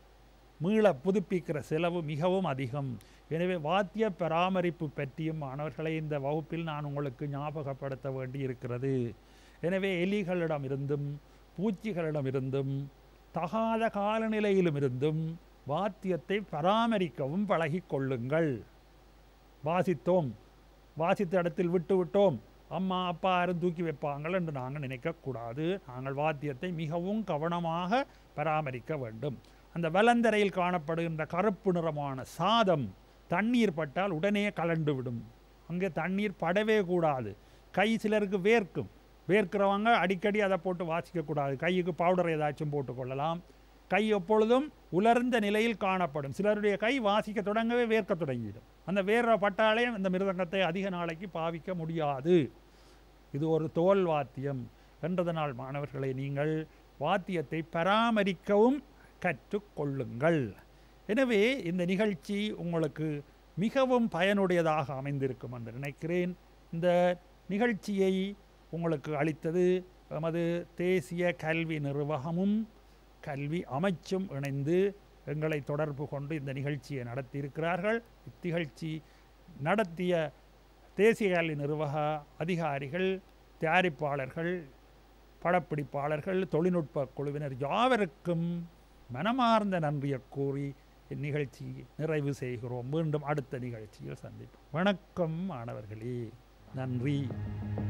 மீள புதுப்பிக்கிற செலவு மிகவும் அதிகம் எனவே வாத்திய பராமரிப்பு பற்றியும் மாணவர்களை இந்த வகுப்பில் நான் உங்களுக்கு ஞாபகப்படுத்த வேண்டி இருக்கிறது எனவே எலிகளிடம் இருந்தும் பூச்சிகளிடம் இருந்தும் தகாத காலநிலையிலும் இருந்தும் வாத்தியத்தை பராமரிக்கவும் பழகிக் கொள்ளுங்கள் வாசித்தோம் வாசித்த இடத்தில் விட்டு விட்டோம் அம்மா அப்பா யாரும் தூக்கி வைப்பாங்கள் என்று நாங்கள் நினைக்கக்கூடாது நாங்கள் வாத்தியத்தை மிகவும் கவனமாக பராமரிக்க வேண்டும் அந்த வலந்தரையில் காணப்படுகின்ற கருப்பு நிறமான சாதம் தண்ணீர் பட்டால் உடனே கலண்டு விடும் அங்கே தண்ணீர் படவே கூடாது கை சிலருக்கு வேர்க்கும் வேர்க்கிறவங்க அடிக்கடி அதை போட்டு வாசிக்கக்கூடாது கைக்கு பவுடர் ஏதாச்சும் போட்டுக்கொள்ளலாம் கை எப்பொழுதும் உலர்ந்த நிலையில் காணப்படும் சிலருடைய கை வாசிக்க தொடங்கவே வேர்க்க தொடங்கிடும் அந்த வேர்ற பட்டாலே இந்த மிருதங்கத்தை அதிக நாளைக்கு பாவிக்க முடியாது இது ஒரு தோல் வாத்தியம் என்றதனால் மாணவர்களை நீங்கள் வாத்தியத்தை பராமரிக்கவும் கற்றுக்கொள்ளுங்கள் எனவே இந்த நிகழ்ச்சி உங்களுக்கு மிகவும் பயனுடையதாக அமைந்திருக்கும் என்று நினைக்கிறேன் இந்த நிகழ்ச்சியை உங்களுக்கு அளித்தது எமது தேசிய கல்வி நிர்வாகமும் கல்வி அமைச்சும் இணைந்து எங்களை தொடர்பு கொண்டு இந்த நிகழ்ச்சியை நடத்தியிருக்கிறார்கள் இந்நிகழ்ச்சி நடத்திய தேசிய கல்வி நிர்வாக அதிகாரிகள் தயாரிப்பாளர்கள் படப்பிடிப்பாளர்கள் தொழில்நுட்ப குழுவினர் யாவருக்கும் மனமார்ந்த நன்றியை கூறி இந்நிகழ்ச்சி நிறைவு செய்கிறோம் மீண்டும் அடுத்த நிகழ்ச்சியில் சந்திப்போம் வணக்கம் மாணவர்களே நன்றி